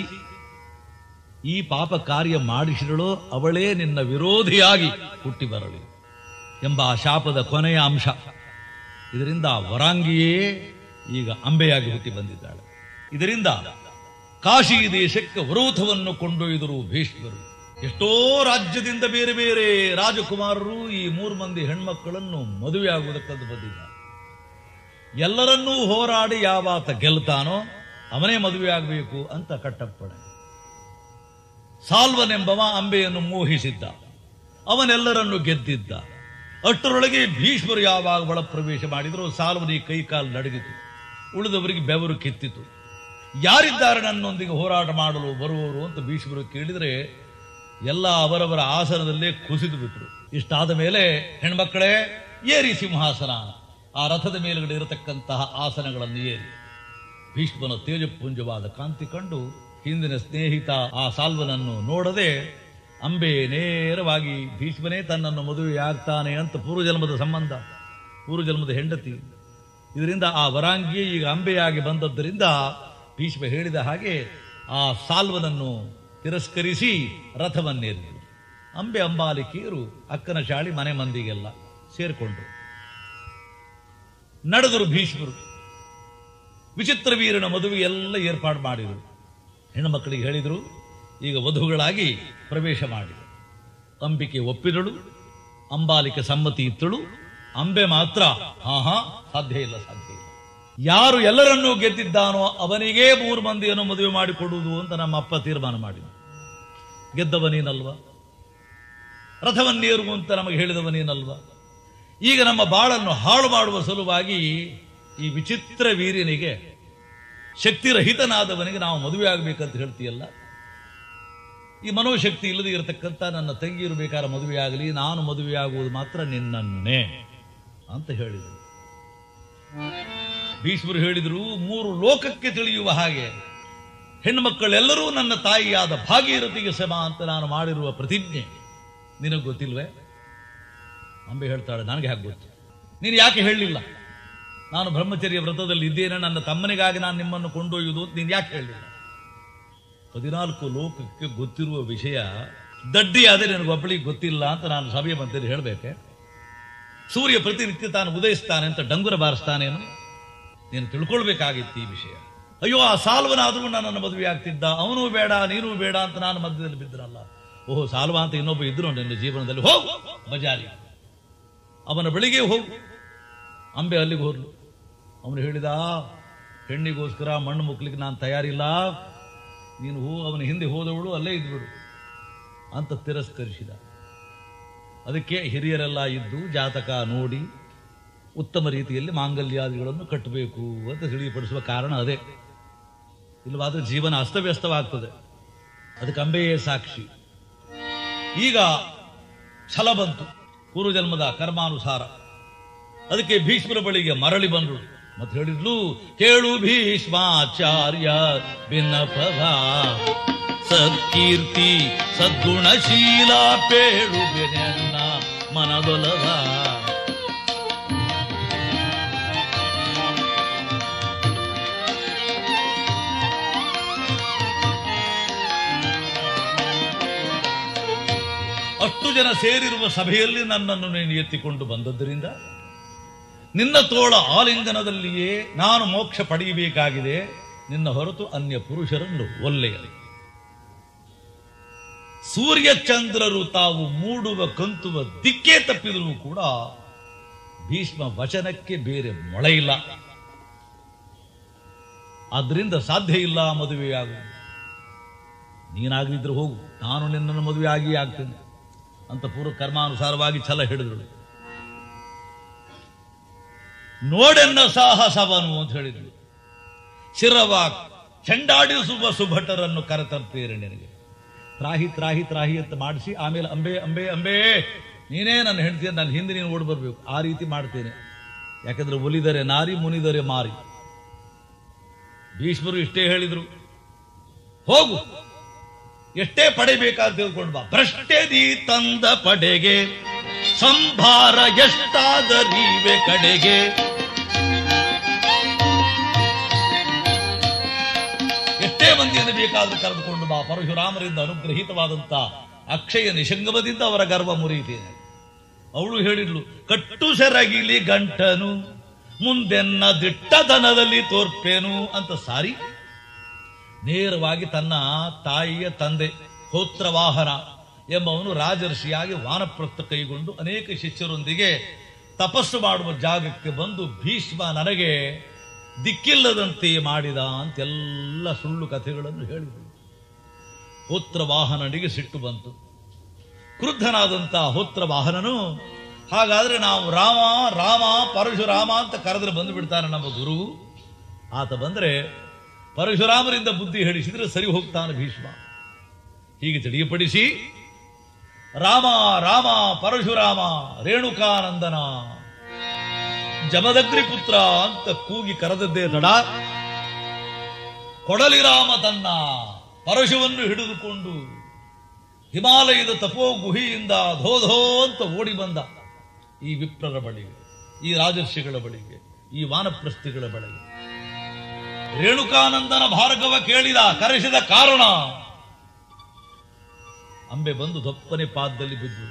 ಈ ಪಾಪ ಕಾರ್ಯ ಮಾಡಿಸಿದಳೋ ಅವಳೇ ನಿನ್ನ ವಿರೋಧಿಯಾಗಿ ಹುಟ್ಟಿ ಬರಲಿ ಎಂಬ ಆ ಶಾಪದ ಕೊನೆಯ ಅಂಶ ಇದರಿಂದ ವರಾಂಗಿಯೇ ಈಗ ಅಂಬೆಯಾಗಿ ಹುಟ್ಟಿ ಬಂದಿದ್ದಾಳೆ ಇದರಿಂದ ಕಾಶಿ ದೇಶಕ್ಕೆ ವರೋಧವನ್ನು ಕೊಂಡೊಯ್ದರು ಭೀಷ್ಮರು ಎಷ್ಟೋ ರಾಜ್ಯದಿಂದ ಬೇರೆ ಬೇರೆ ರಾಜಕುಮಾರರು ಈ ಮೂರು ಮಂದಿ ಹೆಣ್ಮಕ್ಕಳನ್ನು ಮದುವೆಯಾಗುವುದಕ್ಕಂದು ಬಂದಿದ್ದಾರೆ ಎಲ್ಲರನ್ನೂ ಹೋರಾಡಿ ಯಾವಾತ ಗೆಲ್ತಾನೋ ಅವನೇ ಮದುವೆಯಾಗಬೇಕು ಅಂತ ಕಟ್ಟಪ್ಪಣೆ ಸಾಲ್ವನೆಂಬವ ಅಂಬೆಯನ್ನು ಮೋಹಿಸಿದ್ದ ಅವನೆಲ್ಲರನ್ನು ಗೆದ್ದಿದ್ದ ಅಷ್ಟರೊಳಗೆ ಭೀಷ್ಮರು ಯಾವಾಗ ಒಳ ಪ್ರವೇಶ ಮಾಡಿದ್ರು ಸಾಲ್ವನಿಗೆ ಕೈಕಾಲು ನಡಗಿತು ಉಳಿದವರಿಗೆ ಬೆವರು ಕಿತ್ತಿತು ಯಾರಿದ್ದಾರೆ ನನ್ನೊಂದಿಗೆ ಹೋರಾಟ ಮಾಡಲು ಬರುವವರು ಅಂತ ಭೀಷ್ಮರು ಕೇಳಿದರೆ ಎಲ್ಲ ಅವರವರ ಆಸನದಲ್ಲೇ ಕುಸಿದು ಬಿಟ್ಟರು ಇಷ್ಟಾದ ಮೇಲೆ ಹೆಣ್ಮಕ್ಕಳೇ ಏರಿ ಸಿಂಹಾಸನ ಆ ರಥದ ಮೇಲುಗಡೆ ಇರತಕ್ಕಂತಹ ಆಸನಗಳನ್ನು ಏರಿ ಭೀಷ್ಮನ ತೇಜಪುಂಜವಾದ ಕಾಂತಿ ಕಂಡು ಹಿಂದಿನ ಸ್ನೇಹಿತ ಆ ಸಾಲ್ವನನ್ನು ನೋಡದೆ ಅಂಬೆ ನೇರವಾಗಿ ಭೀಷ್ಮನೇ ತನ್ನನ್ನು ಮದುವೆಯಾಗ್ತಾನೆ ಅಂತ ಪೂರ್ವಜನ್ಮದ ಸಂಬಂಧ ಪೂರ್ವಜನ್ಮದ ಹೆಂಡತಿ ಇದರಿಂದ ಆ ವರಾಂಗಿಯೇ ಈಗ ಅಂಬೆಯಾಗಿ ಬಂದದ್ದರಿಂದ ಭೀಷ್ಮ ಹೇಳಿದ ಹಾಗೆ ಆ ಸಾಲ್ವನನ್ನು ತಿರಸ್ಕರಿಸಿ ರಥವನ್ನೇರಿದರು ಅಂಬೆ ಅಂಬಾಲಿಕೆಯರು ಅಕ್ಕನ ಶಾಳಿ ಮನೆ ಮಂದಿಗೆಲ್ಲ ಸೇರಿಕೊಂಡ್ರು ನಡೆದರು ಭೀಷ್ಮರು ವಿಚಿತ್ರ ವೀರನ ಮದುವೆ ಎಲ್ಲ ಏರ್ಪಾಡು ಮಾಡಿದರು ಹೆಣ್ಣು ಮಕ್ಕಳಿಗೆ ಹೇಳಿದರು ಈಗ ವಧುಗಳಾಗಿ ಪ್ರವೇಶ ಮಾಡಿ ಅಂಬಿಕೆ ಒಪ್ಪಿದಳು ಅಂಬಾಲಿಕೆ ಸಮ್ಮತಿ ಇತ್ತಳು ಅಂಬೆ ಮಾತ್ರ ಹಾ ಹಾ ಸಾಧ್ಯ ಇಲ್ಲ ಸಾಧ್ಯ ಇಲ್ಲ ಯಾರು ಎಲ್ಲರನ್ನೂ ಗೆದ್ದಿದ್ದಾನೋ ಅವನಿಗೇ ಮೂರು ಮಂದಿಯನ್ನು ಮದುವೆ ಮಾಡಿಕೊಡುವುದು ಅಂತ ನಮ್ಮ ಅಪ್ಪ ತೀರ್ಮಾನ ಮಾಡಿದ ಗೆದ್ದವನೇನಲ್ವ ರಥವನ್ನೇರು ಅಂತ ನಮಗೆ ಹೇಳಿದವನೇನಲ್ವ ಈಗ ನಮ್ಮ ಬಾಳನ್ನು ಹಾಳು ಮಾಡುವ ಸಲುವಾಗಿ ಈ ವಿಚಿತ್ರ ವೀರ್ಯನಿಗೆ ಶಕ್ತಿರಹಿತನಾದವನಿಗೆ ನಾವು ಮದುವೆ ಆಗಬೇಕಂತ ಹೇಳ್ತೀಯಲ್ಲ ಈ ಮನೋಶಕ್ತಿ ಇಲ್ಲದೆ ಇರತಕ್ಕಂಥ ನನ್ನ ತಂಗಿ ಇರಬೇಕಾದ್ರೆ ಮದುವೆ ಆಗಲಿ ನಾನು ಮದುವೆ ಆಗುವುದು ಮಾತ್ರ ನಿನ್ನನ್ನೇ ಅಂತ ಹೇಳಿದರು ಭೀಷ್ಮರು ಹೇಳಿದರು ಮೂರು ಲೋಕಕ್ಕೆ ತಿಳಿಯುವ ಹಾಗೆ ಹೆಣ್ಣುಮಕ್ಕಳೆಲ್ಲರೂ ನನ್ನ ತಾಯಿಯಾದ ಭಾಗೀರಥಿಗೆ ಸಮ ಅಂತ ನಾನು ಮಾಡಿರುವ ಪ್ರತಿಜ್ಞೆ ನಿನಗೆ ಗೊತ್ತಿಲ್ವೇ ಅಂಬೆ ಹೇಳ್ತಾಳೆ ನನಗೆ ಹಾಗೆ ಗೊತ್ತು ನೀನು ಯಾಕೆ ಹೇಳಲಿಲ್ಲ ನಾನು ಬ್ರಹ್ಮಚರ್ಯ ವ್ರತದಲ್ಲಿ ಇದ್ದೇನೆ ನನ್ನ ತಮ್ಮನಿಗಾಗಿ ನಾನು ನಿಮ್ಮನ್ನು ಕೊಂಡೊಯ್ಯುವುದು ಅಂತ ನೀನು ಯಾಕೆ ಹೇಳಲಿಲ್ಲ ಹದಿನಾಲ್ಕು ಲೋಕಕ್ಕೆ ಗೊತ್ತಿರುವ ವಿಷಯ ದಡ್ಡಿ ಆದರೆ ನನಗೊಬ್ಬಳಿಗೆ ಗೊತ್ತಿಲ್ಲ ಅಂತ ನಾನು ಸಭೆಯ ಮಧ್ಯದಲ್ಲಿ ಹೇಳಬೇಕೆ ಸೂರ್ಯ ಪ್ರತಿನಿತ್ಯ ತಾನು ಉದಯಿಸ್ತಾನೆ ಅಂತ ಡಂಗುರ ಬಾರಿಸ್ತಾನೇನು ನೀನು ತಿಳ್ಕೊಳ್ಬೇಕಾಗಿತ್ತು ಈ ವಿಷಯ ಅಯ್ಯೋ ಆ ಸಾಲ್ವನಾದರೂ ನನ್ನನ್ನು ಮದುವೆ ಆಗ್ತಿದ್ದ ಅವನು ಬೇಡ ನೀನು ಬೇಡ ಅಂತ ನಾನು ಮಧ್ಯದಲ್ಲಿ ಬಿದ್ದನಲ್ಲ ಓಹೋ ಸಾಲ್ವ ಅಂತ ಇನ್ನೊಬ್ಬ ಇದ್ರು ನಿನ್ನ ಜೀವನದಲ್ಲಿ ಹೋಗು ಬಜಾರಿ ಅವನ ಬಳಿಗೆ ಹೋಗು ಅಂಬೆ ಅಲ್ಲಿಗೆ ಹೋದ್ಲು ಅವನು ಹೇಳಿದ ಹೆಣ್ಣಿಗೋಸ್ಕರ ಮಣ್ಣು ಮುಕ್ಲಿಕ್ಕೆ ನಾನು ತಯಾರಿಲ್ಲ ನೀನು ಹೋ ಅವನ ಹಿಂದೆ ಹೋದವಳು ಅಲ್ಲೇ ಇದ್ಬಿಡು ಅಂತ ತಿರಸ್ಕರಿಸಿದ ಅದಕ್ಕೆ ಹಿರಿಯರೆಲ್ಲ ಇದ್ದು ಜಾತಕ ನೋಡಿ ಉತ್ತಮ ರೀತಿಯಲ್ಲಿ ಮಾಂಗಲ್ಯಾದಿಗಳನ್ನು ಕಟ್ಟಬೇಕು ಅಂತ ತಿಳಿಪಡಿಸುವ ಕಾರಣ ಅದೇ ಇಲ್ಲವಾದ್ರೆ ಜೀವನ ಅಸ್ತವ್ಯಸ್ತವಾಗ್ತದೆ ಅದಕ್ಕೆ ಅಂಬೆಯೇ ಸಾಕ್ಷಿ ಈಗ ಛಲ ಬಂತು ಪೂರ್ವಜನ್ಮದ ಕರ್ಮಾನುಸಾರ ಅದಕ್ಕೆ ಭೀಷ್ಮರ ಬಳಿಗೆ ಮರಳಿ ಬಂದಳು ಮತ್ತೆ ಹೇಳಿದ್ಲು ಕೇಳು ಭೀಷ್ಮಾಚಾರ್ಯ ಭಿನ್ನಪದ ಸತ್ಕೀರ್ತಿ ಸದ್ಗುಣಶೀಲ ಪೇಳು ಬೆನೆನ್ನ ಮನದೊಲವ ಅಷ್ಟು ಜನ ಸೇರಿರುವ ಸಭೆಯಲ್ಲಿ ನನ್ನನ್ನು ನೀನು ಎತ್ತಿಕೊಂಡು ಬಂದದ್ದರಿಂದ ನಿನ್ನ ತೋಳ ಆಲಿಂಗನದಲ್ಲಿಯೇ ನಾನು ಮೋಕ್ಷ ಪಡೆಯಬೇಕಾಗಿದೆ ನಿನ್ನ ಹೊರತು ಅನ್ಯ ಪುರುಷರನ್ನು ಒಲ್ಲೆಯಲಿ ಸೂರ್ಯ ಚಂದ್ರರು ತಾವು ಮೂಡುವ ಕಂತುವ ದಿಕ್ಕೇ ತಪ್ಪಿದರೂ ಕೂಡ ಭೀಷ್ಮ ವಚನಕ್ಕೆ ಬೇರೆ ಮೊಳೆ ಇಲ್ಲ ಆದ್ರಿಂದ ಸಾಧ್ಯ ಇಲ್ಲ ಮದುವೆಯಾಗುವುದು ನೀನಾಗದಿದ್ರೆ ಹೋಗು ನಾನು ನಿನ್ನನ್ನು ಮದುವೆ ಆಗಿ ಆಗ್ತೇನೆ ಅಂತ ಪೂರ್ವ ಕರ್ಮಾನುಸಾರವಾಗಿ ಛಲ ಹಿಡಿದಳು ನೋಡೆನ್ನ ಸಾಹಸವನು ಅಂತ ಹೇಳಿದ್ರು ಶಿರವ ಚೆಂಡಾಡಿಸುವ ಸುಭಟರನ್ನು ಕರೆತರ್ತೀರಿ ನಿನಗೆ ತ್ರಾಹಿ ತ್ರಾಹಿ ತ್ರಾಹಿ ಅಂತ ಮಾಡಿಸಿ ಆಮೇಲೆ ಅಂಬೆ ಅಂಬೆ ಅಂಬೆ ನೀನೇ ನನ್ನ ಹೆಂಡತಿಯ ನನ್ನ ಹಿಂದೆ ನೀನು ಓಡಿ ಬರಬೇಕು ಆ ರೀತಿ ಮಾಡ್ತೇನೆ ಯಾಕಂದ್ರೆ ಒಲಿದರೆ ನಾರಿ ಮುನಿದರೆ ಮಾರಿ ಭೀಷ್ಮರು ಇಷ್ಟೇ ಹೇಳಿದ್ರು ಹೋಗು ಎಷ್ಟೇ ಪಡೆಬೇಕಾದ ತಿಳ್ಕೊಂಡು ಬಾ ಭ್ರಷ್ಟೆದಿ ತಂದ ಪಡೆಗೆ ಸಂಭಾರ ಎಷ್ಟಾದರೀವೆ ಕಡೆಗೆ ಎಷ್ಟೇ ಮಂದಿಯನ್ನು ಬೇಕಾದ್ರೂ ಕರೆದುಕೊಂಡು ಬಾ ಪರಶುರಾಮರಿಂದ ಅನುಗ್ರಹಿತವಾದಂತ ಅಕ್ಷಯ ನಿಶಂಗಮದಿಂದ ಅವರ ಗರ್ವ ಮುರಿಯುತ್ತೇನೆ ಅವಳು ಹೇಳಿದ್ಲು ಕಟ್ಟು ಸೆರಗಿಲಿ ಗಂಟನು ಮುಂದೆನ್ನ ದಿಟ್ಟದನದಲ್ಲಿ ತೋರ್ಪೇನು ಅಂತ ಸಾರಿ ನೇರವಾಗಿ ತನ್ನ ತಾಯಿಯ ತಂದೆ ಹೋತ್ರವಾಹನ ಎಂಬವನು ರಾಜರ್ಷಿಯಾಗಿ ವಾನಪ್ರಸ್ಥ ಕೈಗೊಂಡು ಅನೇಕ ಶಿಷ್ಯರೊಂದಿಗೆ ತಪಸ್ಸು ಮಾಡುವ ಜಾಗಕ್ಕೆ ಬಂದು ಭೀಷ್ಮ ನನಗೆ ದಿಕ್ಕಿಲ್ಲದಂತೆ ಮಾಡಿದ ಅಂತೆಲ್ಲ ಸುಳ್ಳು ಕಥೆಗಳನ್ನು ಹೇಳಿದರು ಹೋತ್ರವಾಹನನಿಗೆ ಸಿಟ್ಟು ಬಂತು ಕ್ರುದ್ಧನಾದಂತ ಹೋತ್ರವಾಹನನು ಹಾಗಾದ್ರೆ ನಾವು ರಾಮ ರಾಮ ಪರಶುರಾಮ ಅಂತ ಕರೆದ್ರೆ ಬಂದು ಬಿಡ್ತಾನೆ ನಮ್ಮ ಗುರು ಆತ ಬಂದ್ರೆ ಪರಶುರಾಮರಿಂದ ಬುದ್ಧಿ ಹೇಳಿಸಿದ್ರೆ ಸರಿ ಹೋಗ್ತಾನೆ ಭೀಷ್ಮ ಹೀಗೆ ತಿಳಿಯಪಡಿಸಿ ರಾಮ ರಾಮ ಪರಶುರಾಮ ರೇಣುಕಾನಂದನ ಜಮದಗ್ರಿ ಪುತ್ರ ಅಂತ ಕೂಗಿ ಕರೆದದ್ದೇ ತಡ ಕೊಡಲಿ ರಾಮ ತನ್ನ ಪರಶುವನ್ನು ಹಿಡಿದುಕೊಂಡು ಹಿಮಾಲಯದ ತಪೋ ಗುಹಿಯಿಂದ ಧೋಧೋ ಅಂತ ಓಡಿ ಬಂದ ಈ ವಿಪ್ರರ ಬಳಿಗೆ ಈ ರಾಜರ್ಷಿಗಳ ಬಳಿಗೆ ಈ ವಾನಪ್ರಸ್ಥಿಗಳ ಬಳಿಗೆ ರೇಣುಕಾನಂದನ ಭಾರ್ಗವ ಕೇಳಿದ ಕರೆಸಿದ ಕಾರಣ ಅಂಬೆ ಬಂದು ದೊಪ್ಪನೆ ಪಾದದಲ್ಲಿ ಬಿದ್ದು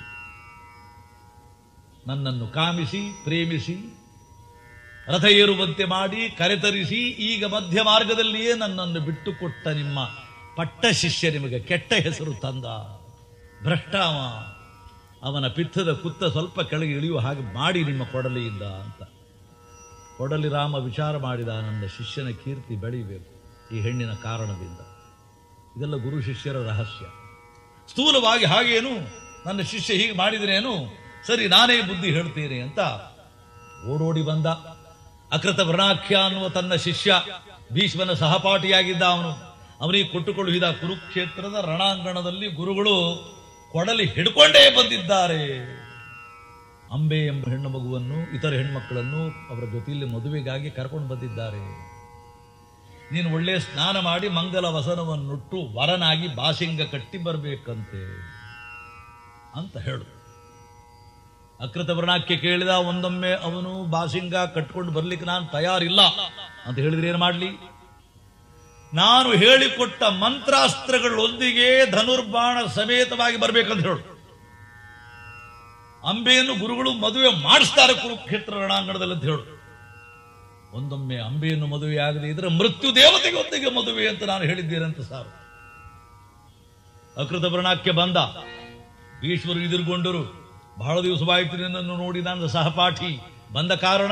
ನನ್ನನ್ನು ಕಾಮಿಸಿ ಪ್ರೇಮಿಸಿ ರಥ ಏರುವಂತೆ ಮಾಡಿ ಕರೆತರಿಸಿ ಈಗ ಮಧ್ಯ ಮಾರ್ಗದಲ್ಲಿಯೇ ನನ್ನನ್ನು ಬಿಟ್ಟುಕೊಟ್ಟ ನಿಮ್ಮ ಪಟ್ಟ ಶಿಷ್ಯ ನಿಮಗೆ ಕೆಟ್ಟ ಹೆಸರು ತಂದ ಭ್ರಷ್ಟಾವ ಅವನ ಪಿತ್ತದ ಕುತ್ತ ಸ್ವಲ್ಪ ಕೆಳಗೆ ಇಳಿಯುವ ಹಾಗೆ ಮಾಡಿ ನಿಮ್ಮ ಕೊಡಲಿಯಿಂದ ಅಂತ ಕೊಡಲಿ ರಾಮ ವಿಚಾರ ಮಾಡಿದ ನನ್ನ ಶಿಷ್ಯನ ಕೀರ್ತಿ ಬೆಳೀಬೇಕು ಈ ಹೆಣ್ಣಿನ ಕಾರಣದಿಂದ ಇದೆಲ್ಲ ಗುರು ಶಿಷ್ಯರ ರಹಸ್ಯ ಸ್ಥೂಲವಾಗಿ ಹಾಗೇನು ನನ್ನ ಶಿಷ್ಯ ಹೀಗೆ ಮಾಡಿದ್ರೇನು ಸರಿ ನಾನೇ ಬುದ್ಧಿ ಹೇಳ್ತೇನೆ ಅಂತ ಓಡೋಡಿ ಬಂದ ಅಕೃತ ವ್ರಣಾಖ್ಯ ಅನ್ನುವ ತನ್ನ ಶಿಷ್ಯ ಭೀಷ್ಮನ ಸಹಪಾಠಿಯಾಗಿದ್ದ ಅವನು ಅವನಿಗೆ ಕೊಟ್ಟುಕೊಳ್ಳುವಿದ ಕುರುಕ್ಷೇತ್ರದ ರಣಾಂಗಣದಲ್ಲಿ ಗುರುಗಳು ಕೊಡಲಿ ಹಿಡ್ಕೊಂಡೇ ಬಂದಿದ್ದಾರೆ ಅಂಬೆ ಎಂಬ ಹೆಣ್ಣು ಮಗುವನ್ನು ಇತರ ಹೆಣ್ಮಕ್ಕಳನ್ನು ಅವರ ಜೊತೆಯಲ್ಲಿ ಮದುವೆಗಾಗಿ ಕರ್ಕೊಂಡು ಬಂದಿದ್ದಾರೆ ನೀನು ಒಳ್ಳೆ ಸ್ನಾನ ಮಾಡಿ ಮಂಗಲ ವಸನವನ್ನುಟ್ಟು ವರನಾಗಿ ಬಾಸಿಂಗ ಕಟ್ಟಿ ಬರಬೇಕಂತೆ ಅಂತ ಹೇಳು ಅಕೃತ ವರ್ಣಾಕ್ಕೆ ಕೇಳಿದ ಒಂದೊಮ್ಮೆ ಅವನು ಬಾಸಿಂಗ ಕಟ್ಕೊಂಡು ಬರ್ಲಿಕ್ಕೆ ನಾನು ತಯಾರಿಲ್ಲ ಅಂತ ಹೇಳಿದ್ರೆ ಏನು ಮಾಡಲಿ ನಾನು ಹೇಳಿಕೊಟ್ಟ ಮಂತ್ರಾಸ್ತ್ರಗಳೊಂದಿಗೆ ಧನುರ್ಬಾಣ ಸಮೇತವಾಗಿ ಬರ್ಬೇಕಂತ ಹೇಳು ಅಂಬೆಯನ್ನು ಗುರುಗಳು ಮದುವೆ ಮಾಡಿಸ್ತಾರೆ ಕುರುಕ್ಷೇತ್ರ ರಣಾಂಗಣದಲ್ಲಿ ಅಂತ ಹೇಳು ಒಂದೊಮ್ಮೆ ಅಂಬೆಯನ್ನು ಮದುವೆ ಆಗದೆ ಇದ್ರೆ ಮೃತ್ಯು ದೇವತೆಗೊತ್ತಿಗೆ ಮದುವೆ ಅಂತ ನಾನು ಹೇಳಿದ್ದೇನೆ ಅಂತ ಸಾರು ಅಕೃತ ವರ್ಣಕ್ಕೆ ಬಂದ ಈಶ್ವರು ಎದುರುಗೊಂಡರು ಬಹಳ ದಿವಸವಾಯಿತು ನಿನ್ನನ್ನು ನೋಡಿ ನನ್ನ ಸಹಪಾಠಿ ಬಂದ ಕಾರಣ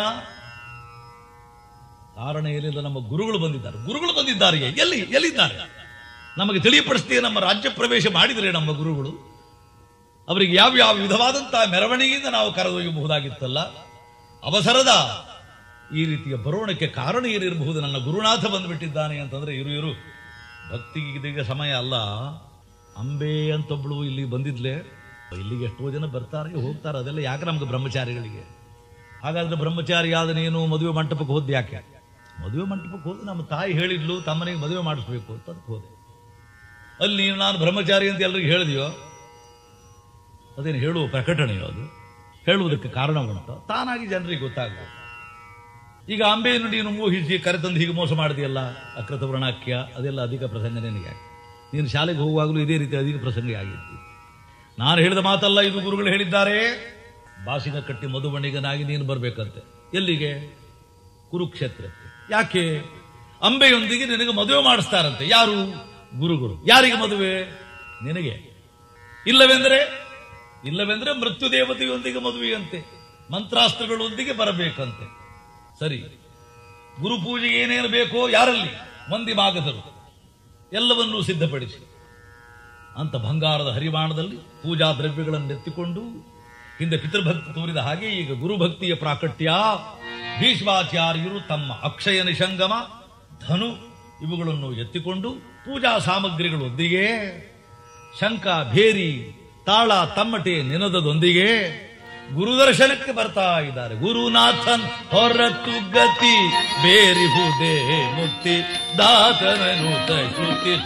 ಕಾರಣ ಏನಿಲ್ಲ ನಮ್ಮ ಗುರುಗಳು ಬಂದಿದ್ದಾರೆ ಗುರುಗಳು ಬಂದಿದ್ದಾರೆ ಎಲ್ಲಿ ಎಲ್ಲಿದ್ದಾರೆ ನಮಗೆ ತಿಳಿಯಪಡಿಸ್ತೀಯ ನಮ್ಮ ರಾಜ್ಯ ಪ್ರವೇಶ ಮಾಡಿದರೆ ನಮ್ಮ ಗುರುಗಳು ಅವರಿಗೆ ಯಾವ ಯಾವ ವಿಧವಾದಂತಹ ಮೆರವಣಿಗೆಯಿಂದ ನಾವು ಕರೆದೊಯ್ಯಬಹುದಾಗಿತ್ತಲ್ಲ ಅವಸರದ ಈ ರೀತಿಯ ಬರೋಣಕ್ಕೆ ಕಾರಣ ಏನಿರಬಹುದು ನನ್ನ ಗುರುನಾಥ ಬಂದುಬಿಟ್ಟಿದ್ದಾನೆ ಅಂತಂದ್ರೆ ಇರು ಇರು ಭಕ್ತಿಗೆ ಇದೀಗ ಸಮಯ ಅಲ್ಲ ಅಂಬೆ ಅಂತೊಬ್ಳು ಇಲ್ಲಿ ಬಂದಿದ್ಲೆ ಇಲ್ಲಿಗೆ ಎಷ್ಟೋ ಜನ ಬರ್ತಾರೆ ಹೋಗ್ತಾರೆ ಅದೆಲ್ಲ ಯಾಕೆ ನಮ್ಗೆ ಬ್ರಹ್ಮಚಾರಿಗಳಿಗೆ ಹಾಗಾದ್ರೆ ಬ್ರಹ್ಮಚಾರಿ ಆದ ನೀನು ಮದುವೆ ಮಂಟಪಕ್ಕೆ ಹೋದ್ ಯಾಕೆ ಮದುವೆ ಮಂಟಪಕ್ಕೆ ಹೋದ್ರೆ ನಮ್ಮ ತಾಯಿ ಹೇಳಿದ್ಲು ತಮ್ಮನಿಗೆ ಮದುವೆ ಮಾಡಿಸ್ಬೇಕು ಅಂತ ಅದಕ್ಕೆ ಹೋದೆ ಅಲ್ಲಿ ನೀವು ನಾನು ಬ್ರಹ್ಮಚಾರಿ ಅಂತ ಎಲ್ರಿಗೂ ಹೇಳಿದೆಯೋ ಅದೇನು ಹೇಳುವ ಪ್ರಕಟಣೆಯೋ ಅದು ಹೇಳುವುದಕ್ಕೆ ಕಾರಣ ಉಂಟು ತಾನಾಗಿ ಜನರಿಗೆ ಗೊತ್ತಾಗಬೇಕು ಈಗ ಅಂಬೆಯನ್ನು ನೀನು ಮೋಹಿಸಿ ಕರೆತಂದು ಹೀಗೆ ಮೋಸ ಮಾಡಿದೆಯಲ್ಲ ಅಕೃತ ವ್ರಣಾಕ್ಯ ಅದೆಲ್ಲ ಅಧಿಕ ಪ್ರಸಂಗ ನಿನಗೆ ಯಾಕೆ? ನೀನು ಶಾಲೆಗೆ ಹೋಗುವಾಗಲೂ ಇದೇ ರೀತಿ ಅಧಿಕ ಪ್ರಸಂಗ ಆಗಿತ್ತು ನಾನು ಹೇಳಿದ ಮಾತಲ್ಲ ಇದು ಗುರುಗಳು ಹೇಳಿದ್ದಾರೆ ಬಾಸಿನ ಕಟ್ಟಿ ಮಧುಬಣಿಗನಾಗಿ ನೀನು ಬರಬೇಕಂತೆ ಎಲ್ಲಿಗೆ ಕುರುಕ್ಷೇತ್ರಕ್ಕೆ ಯಾಕೆ ಅಂಬೆಯೊಂದಿಗೆ ನಿನಗೆ ಮದುವೆ ಮಾಡಿಸ್ತಾರಂತೆ ಯಾರು ಗುರುಗಳು ಯಾರಿಗೆ ಮದುವೆ ನಿನಗೆ ಇಲ್ಲವೆಂದರೆ ಇಲ್ಲವೆಂದರೆ ಮೃತ್ಯು ದೇವತೆಯೊಂದಿಗೆ ಮದುವೆಯಂತೆ ಮಂತ್ರಾಸ್ತ್ರಗಳೊಂದಿಗೆ ಬರಬೇಕಂತೆ ಸರಿ ಗುರು ಪೂಜೆಗೆ ಏನೇನು ಬೇಕೋ ಯಾರಲ್ಲಿ ಮಂದಿ ಮಾಗದರು ಎಲ್ಲವನ್ನೂ ಸಿದ್ಧಪಡಿಸಿ ಅಂತ ಬಂಗಾರದ ಹರಿವಾಣದಲ್ಲಿ ಪೂಜಾ ದ್ರವ್ಯಗಳನ್ನು ಎತ್ತಿಕೊಂಡು ಹಿಂದೆ ಪಿತೃಭಕ್ತಿ ತೋರಿದ ಹಾಗೆ ಈಗ ಗುರುಭಕ್ತಿಯ ಪ್ರಾಕಟ್ಯ ಭೀಷ್ಮಾಚಾರ್ಯರು ತಮ್ಮ ಅಕ್ಷಯ ನಿಶಂಗಮ ಧನು ಇವುಗಳನ್ನು ಎತ್ತಿಕೊಂಡು ಪೂಜಾ ಸಾಮಗ್ರಿಗಳೊಂದಿಗೆ ಶಂಕ ಭೇರಿ ತಾಳ ತಮ್ಮಟೆ ನಿನದದೊಂದಿಗೆ ಗುರುದರ್ಶನಕ್ಕೆ ಬರ್ತಾ ಇದ್ದಾರೆ ಗುರುನಾಥನ್ ಹೊರತು ಗತಿ ಬೇರಿಹುದೇ ಮುಕ್ತಿ ದಾತನನುತ ಶ್ರುತಿ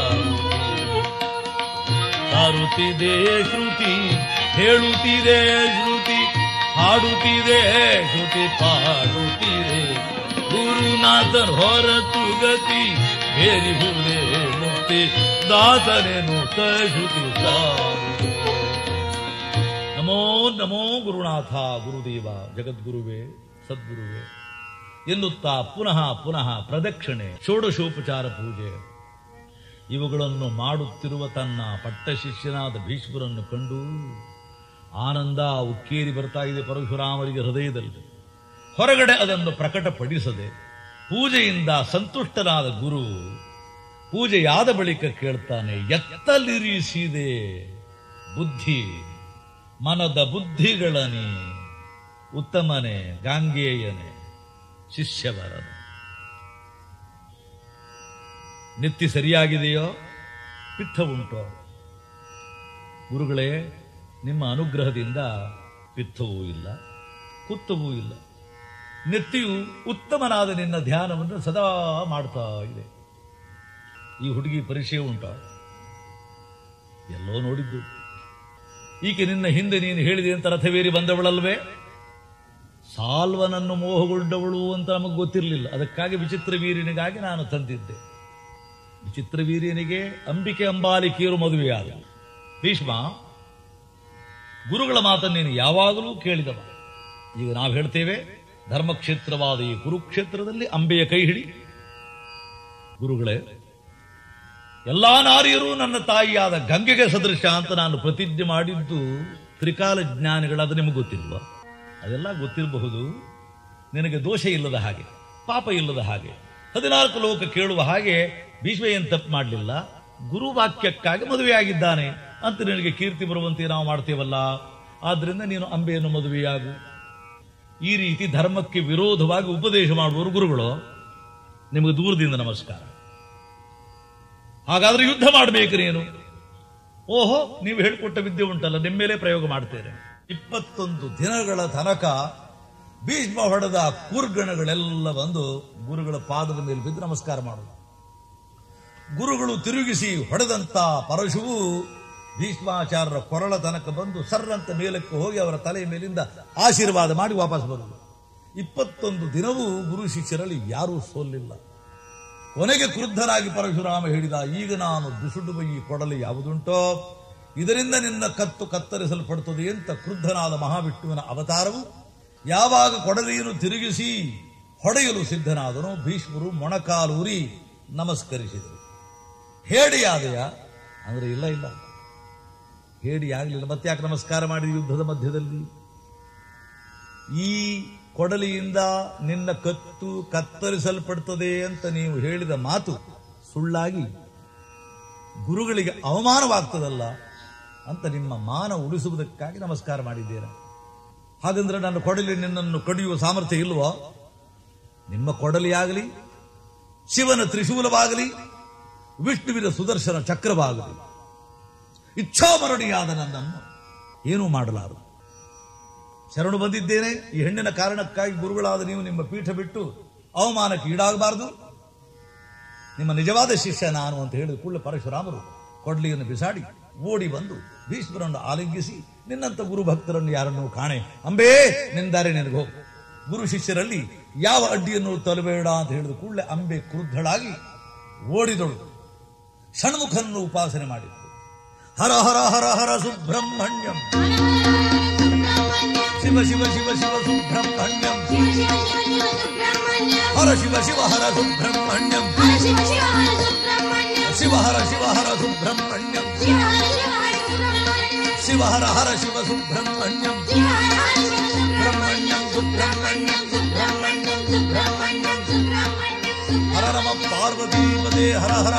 ಸಾರುತ್ತಿದೆ ಶ್ರುತಿ ಹೇಳುತ್ತಿದೆ ಶ್ರುತಿ ಹಾಡುತ್ತಿದೆ ಶ್ರುತಿ ಪಾಡುತ್ತಿದೆ ಗುರುನಾಥನ್ ಹೊರತು ಗತಿ ಬೇರಿಹುದೇ ಮುಕ್ತಿ ದಾತನೆನುತ ಶ್ರುತಿ ಸಾರುತ್ತಿದೆ ನಮೋ ನಮೋ ಗುರುನಾಥ ಗುರುದೇವ ಜಗದ್ಗುರುವೇ ಸದ್ಗುರುವೇ ಎನ್ನುತ್ತಾ ಪುನಃ ಪುನಃ ಪ್ರದಕ್ಷಿಣೆ ಷೋಡಶೋಪಚಾರ ಪೂಜೆ ಇವುಗಳನ್ನು ಮಾಡುತ್ತಿರುವ ತನ್ನ ಪಟ್ಟ ಶಿಷ್ಯನಾದ ಭೀಷ್ಮರನ್ನು ಕಂಡು ಆನಂದ ಉಕ್ಕೇರಿ ಬರ್ತಾ ಇದೆ ಪರಶುರಾಮರಿಗೆ ಹೃದಯದಲ್ಲಿ ಹೊರಗಡೆ ಅದನ್ನು ಪ್ರಕಟಪಡಿಸದೆ ಪೂಜೆಯಿಂದ ಸಂತುಷ್ಟನಾದ ಗುರು ಪೂಜೆಯಾದ ಬಳಿಕ ಕೇಳ್ತಾನೆ ಎತ್ತಲಿರಿಸಿದೆ ಬುದ್ಧಿ ಮನದ ಬುದ್ಧಿಗಳನೆ ಉತ್ತಮನೆ ಗಾಂಗೇಯನೆ ಶಿಷ್ಯವರನು ನಿತ್ಯ ಸರಿಯಾಗಿದೆಯೋ ಪಿತ್ತ ಉಂಟೋ ಗುರುಗಳೇ ನಿಮ್ಮ ಅನುಗ್ರಹದಿಂದ ಪಿತ್ತವೂ ಇಲ್ಲ ಕುತ್ತವೂ ಇಲ್ಲ ನೆತ್ತಿಯು ಉತ್ತಮನಾದ ನಿನ್ನ ಧ್ಯಾನವನ್ನು ಸದಾ ಮಾಡ್ತಾ ಇದೆ ಈ ಹುಡುಗಿ ಪರಿಚಯ ಉಂಟ ಎಲ್ಲೋ ನೋಡಿದ್ದು ಈಕೆ ನಿನ್ನ ಹಿಂದೆ ನೀನು ಹೇಳಿದೆ ಅಂತ ರಥವೇರಿ ಬಂದವಳಲ್ವೇ ಸಾಲ್ವನನ್ನು ಮೋಹಗೊಂಡವಳು ಅಂತ ನಮಗೆ ಗೊತ್ತಿರಲಿಲ್ಲ ಅದಕ್ಕಾಗಿ ವಿಚಿತ್ರ ವೀರ್ಯನಿಗಾಗಿ ನಾನು ತಂದಿದ್ದೆ ವಿಚಿತ್ರ ವೀರ್ಯನಿಗೆ ಅಂಬಿಕೆ ಅಂಬಾಲಿಕೆಯರು ಮದುವೆಯಾದ ಭೀಷ್ಮ ಗುರುಗಳ ಮಾತನ್ನು ನೀನು ಯಾವಾಗಲೂ ಕೇಳಿದವ ಈಗ ನಾವು ಹೇಳ್ತೇವೆ ಧರ್ಮಕ್ಷೇತ್ರವಾದ ಈ ಕುರುಕ್ಷೇತ್ರದಲ್ಲಿ ಅಂಬೆಯ ಕೈ ಹಿಡಿ ಗುರುಗಳೇ ಎಲ್ಲಾ ನಾರಿಯರು ನನ್ನ ತಾಯಿಯಾದ ಗಂಗೆಗೆ ಸದೃಶ ಅಂತ ನಾನು ಪ್ರತಿಜ್ಞೆ ಮಾಡಿದ್ದು ತ್ರಿಕಾಲ ಜ್ಞಾನಿಗಳಾದ ನಿಮಗೆ ಗೊತ್ತಿಲ್ವ ಅದೆಲ್ಲ ಗೊತ್ತಿರಬಹುದು ನಿನಗೆ ದೋಷ ಇಲ್ಲದ ಹಾಗೆ ಪಾಪ ಇಲ್ಲದ ಹಾಗೆ ಹದಿನಾಲ್ಕು ಲೋಕ ಕೇಳುವ ಹಾಗೆ ಭೀಷ್ಮ ಏನು ತಪ್ಪು ಮಾಡಲಿಲ್ಲ ಗುರುವಾಕ್ಯಕ್ಕಾಗಿ ಮದುವೆಯಾಗಿದ್ದಾನೆ ಅಂತ ನಿನಗೆ ಕೀರ್ತಿ ಬರುವಂತೆ ನಾವು ಮಾಡ್ತೇವಲ್ಲ ಆದ್ರಿಂದ ನೀನು ಅಂಬೆಯನ್ನು ಮದುವೆಯಾಗು ಈ ರೀತಿ ಧರ್ಮಕ್ಕೆ ವಿರೋಧವಾಗಿ ಉಪದೇಶ ಮಾಡುವವರು ಗುರುಗಳು ನಿಮಗೆ ದೂರದಿಂದ ನಮಸ್ಕಾರ ಹಾಗಾದ್ರೆ ಯುದ್ಧ ಮಾಡಬೇಕು ನೀನು ಓಹೋ ನೀವು ಹೇಳಿಕೊಟ್ಟ ವಿದ್ಯೆ ಉಂಟಲ್ಲ ನಿಮ್ಮ ಮೇಲೆ ಪ್ರಯೋಗ ಮಾಡ್ತೇನೆ ಇಪ್ಪತ್ತೊಂದು ದಿನಗಳ ತನಕ ಭೀಷ್ಮ ಹೊಡೆದ ಕೂರ್ಗಣಗಳೆಲ್ಲ ಬಂದು ಗುರುಗಳ ಪಾದದ ಮೇಲೆ ಬಿದ್ದು ನಮಸ್ಕಾರ ಮಾಡುದು ಗುರುಗಳು ತಿರುಗಿಸಿ ಹೊಡೆದಂತ ಪರಶುವು ಭೀಷ್ಮಾಚಾರ್ಯರ ಕೊರಳ ತನಕ ಬಂದು ಸರ್ರಂತ ಮೇಲಕ್ಕೆ ಹೋಗಿ ಅವರ ತಲೆಯ ಮೇಲಿಂದ ಆಶೀರ್ವಾದ ಮಾಡಿ ವಾಪಸ್ ಬರುವುದು ಇಪ್ಪತ್ತೊಂದು ದಿನವೂ ಗುರು ಶಿಷ್ಯರಲ್ಲಿ ಯಾರೂ ಸೋಲಿಲ್ಲ ಕೊನೆಗೆ ಕ್ರುದ್ಧನಾಗಿ ಪರಶುರಾಮ ಹೇಳಿದ ಈಗ ನಾನು ದುಸುಡು ಬೈ ಕೊಡಲು ಯಾವುದುಂಟೋ ಇದರಿಂದ ನಿನ್ನ ಕತ್ತು ಕತ್ತರಿಸಲ್ಪಡುತ್ತದೆ ಅಂತ ಕ್ರುದ್ಧನಾದ ಮಹಾವಿಷ್ಣುವಿನ ಅವತಾರವು ಯಾವಾಗ ಕೊಡಲಿಯನ್ನು ತಿರುಗಿಸಿ ಹೊಡೆಯಲು ಸಿದ್ಧನಾದನೋ ಭೀಷ್ಮರು ಮೊಣಕಾಲೂರಿ ನಮಸ್ಕರಿಸಿದರು ಹೇಡಿಯಾದೆಯ ಅಂದ್ರೆ ಇಲ್ಲ ಇಲ್ಲ ಹೇಡಿ ಆಗಲಿಲ್ಲ ಮತ್ತೆ ಯಾಕೆ ನಮಸ್ಕಾರ ಮಾಡಿದ ಯುದ್ಧದ ಮಧ್ಯದಲ್ಲಿ ಈ ಕೊಡಲಿಯಿಂದ ನಿನ್ನ ಕತ್ತು ಕತ್ತರಿಸಲ್ಪಡುತ್ತದೆ ಅಂತ ನೀವು ಹೇಳಿದ ಮಾತು ಸುಳ್ಳಾಗಿ ಗುರುಗಳಿಗೆ ಅವಮಾನವಾಗ್ತದಲ್ಲ ಅಂತ ನಿಮ್ಮ ಮಾನ ಉಳಿಸುವುದಕ್ಕಾಗಿ ನಮಸ್ಕಾರ ಮಾಡಿದ್ದೇನೆ ಹಾಗಂದ್ರೆ ನನ್ನ ಕೊಡಲಿ ನಿನ್ನನ್ನು ಕಡಿಯುವ ಸಾಮರ್ಥ್ಯ ಇಲ್ವೋ ನಿಮ್ಮ ಕೊಡಲಿಯಾಗಲಿ ಶಿವನ ತ್ರಿಶೂಲವಾಗಲಿ ವಿಷ್ಣುವಿನ ಸುದರ್ಶನ ಚಕ್ರವಾಗಲಿ ಇಚ್ಛಾಮರಣಿಯಾದ ನನ್ನನ್ನು ಏನೂ ಮಾಡಲಾರದು ಶರಣು ಬಂದಿದ್ದೇನೆ ಈ ಹೆಣ್ಣಿನ ಕಾರಣಕ್ಕಾಗಿ ಗುರುಗಳಾದ ನೀವು ನಿಮ್ಮ ಪೀಠ ಬಿಟ್ಟು ಅವಮಾನಕ್ಕೆ ಈಡಾಗಬಾರದು ನಿಮ್ಮ ನಿಜವಾದ ಶಿಷ್ಯ ನಾನು ಅಂತ ಹೇಳಿದ ಕೂಡಲೇ ಪರಶುರಾಮರು ಕೊಡ್ಲಿಯನ್ನು ಬಿಸಾಡಿ ಓಡಿ ಬಂದು ಭೀಷ್ಮರನ್ನು ಆಲಿಂಗಿಸಿ ನಿನ್ನಂತ ಗುರು ಭಕ್ತರನ್ನು ಯಾರನ್ನು ಕಾಣೆ ಅಂಬೇ ನಿಂದಾರೆ ನಿನಗೆ ಹೋಗು ಗುರು ಶಿಷ್ಯರಲ್ಲಿ ಯಾವ ಅಡ್ಡಿಯನ್ನು ತಲಬೇಡ ಅಂತ ಹೇಳಿದ ಕೂಡಲೇ ಅಂಬೆ ಕ್ರುದ್ಧಳಾಗಿ ಓಡಿದಳು ಷಣ್ಮುಖನ್ನು ಉಪಾಸನೆ ಮಾಡಿದ್ದು ಹರ ಹರ ಹರ ಹರ ಸುಬ್ರಹ್ಮಣ್ಯಂ ಶಿವ ಶಿವ ಶಿವ ಶಿವ ಸುಬ್ರಹ್ಮಣ್ಯಂ ಹರ ಶಿವ ಶಿವ ಹರ ಸುಬ್ರಹ್ಮಣ್ಯಂ ಶಿವ ಹರ ಶಿವ ಹರ ಸುಬ್ರಹ್ಮಣ್ಯಂ ಶಿವ ಹರ ಹರ ಶಿವ ಸುಬ್ರಹ್ಮಣ್ಯಂ ಸುಬ್ರಹ್ಮಣ್ಯಂ ಸುಬ್ರಹ್ಮಣ್ಯಂ ಹರ ನಮ ಪಾರ್ವತಿ ಪದೇ ಹರ ಹರ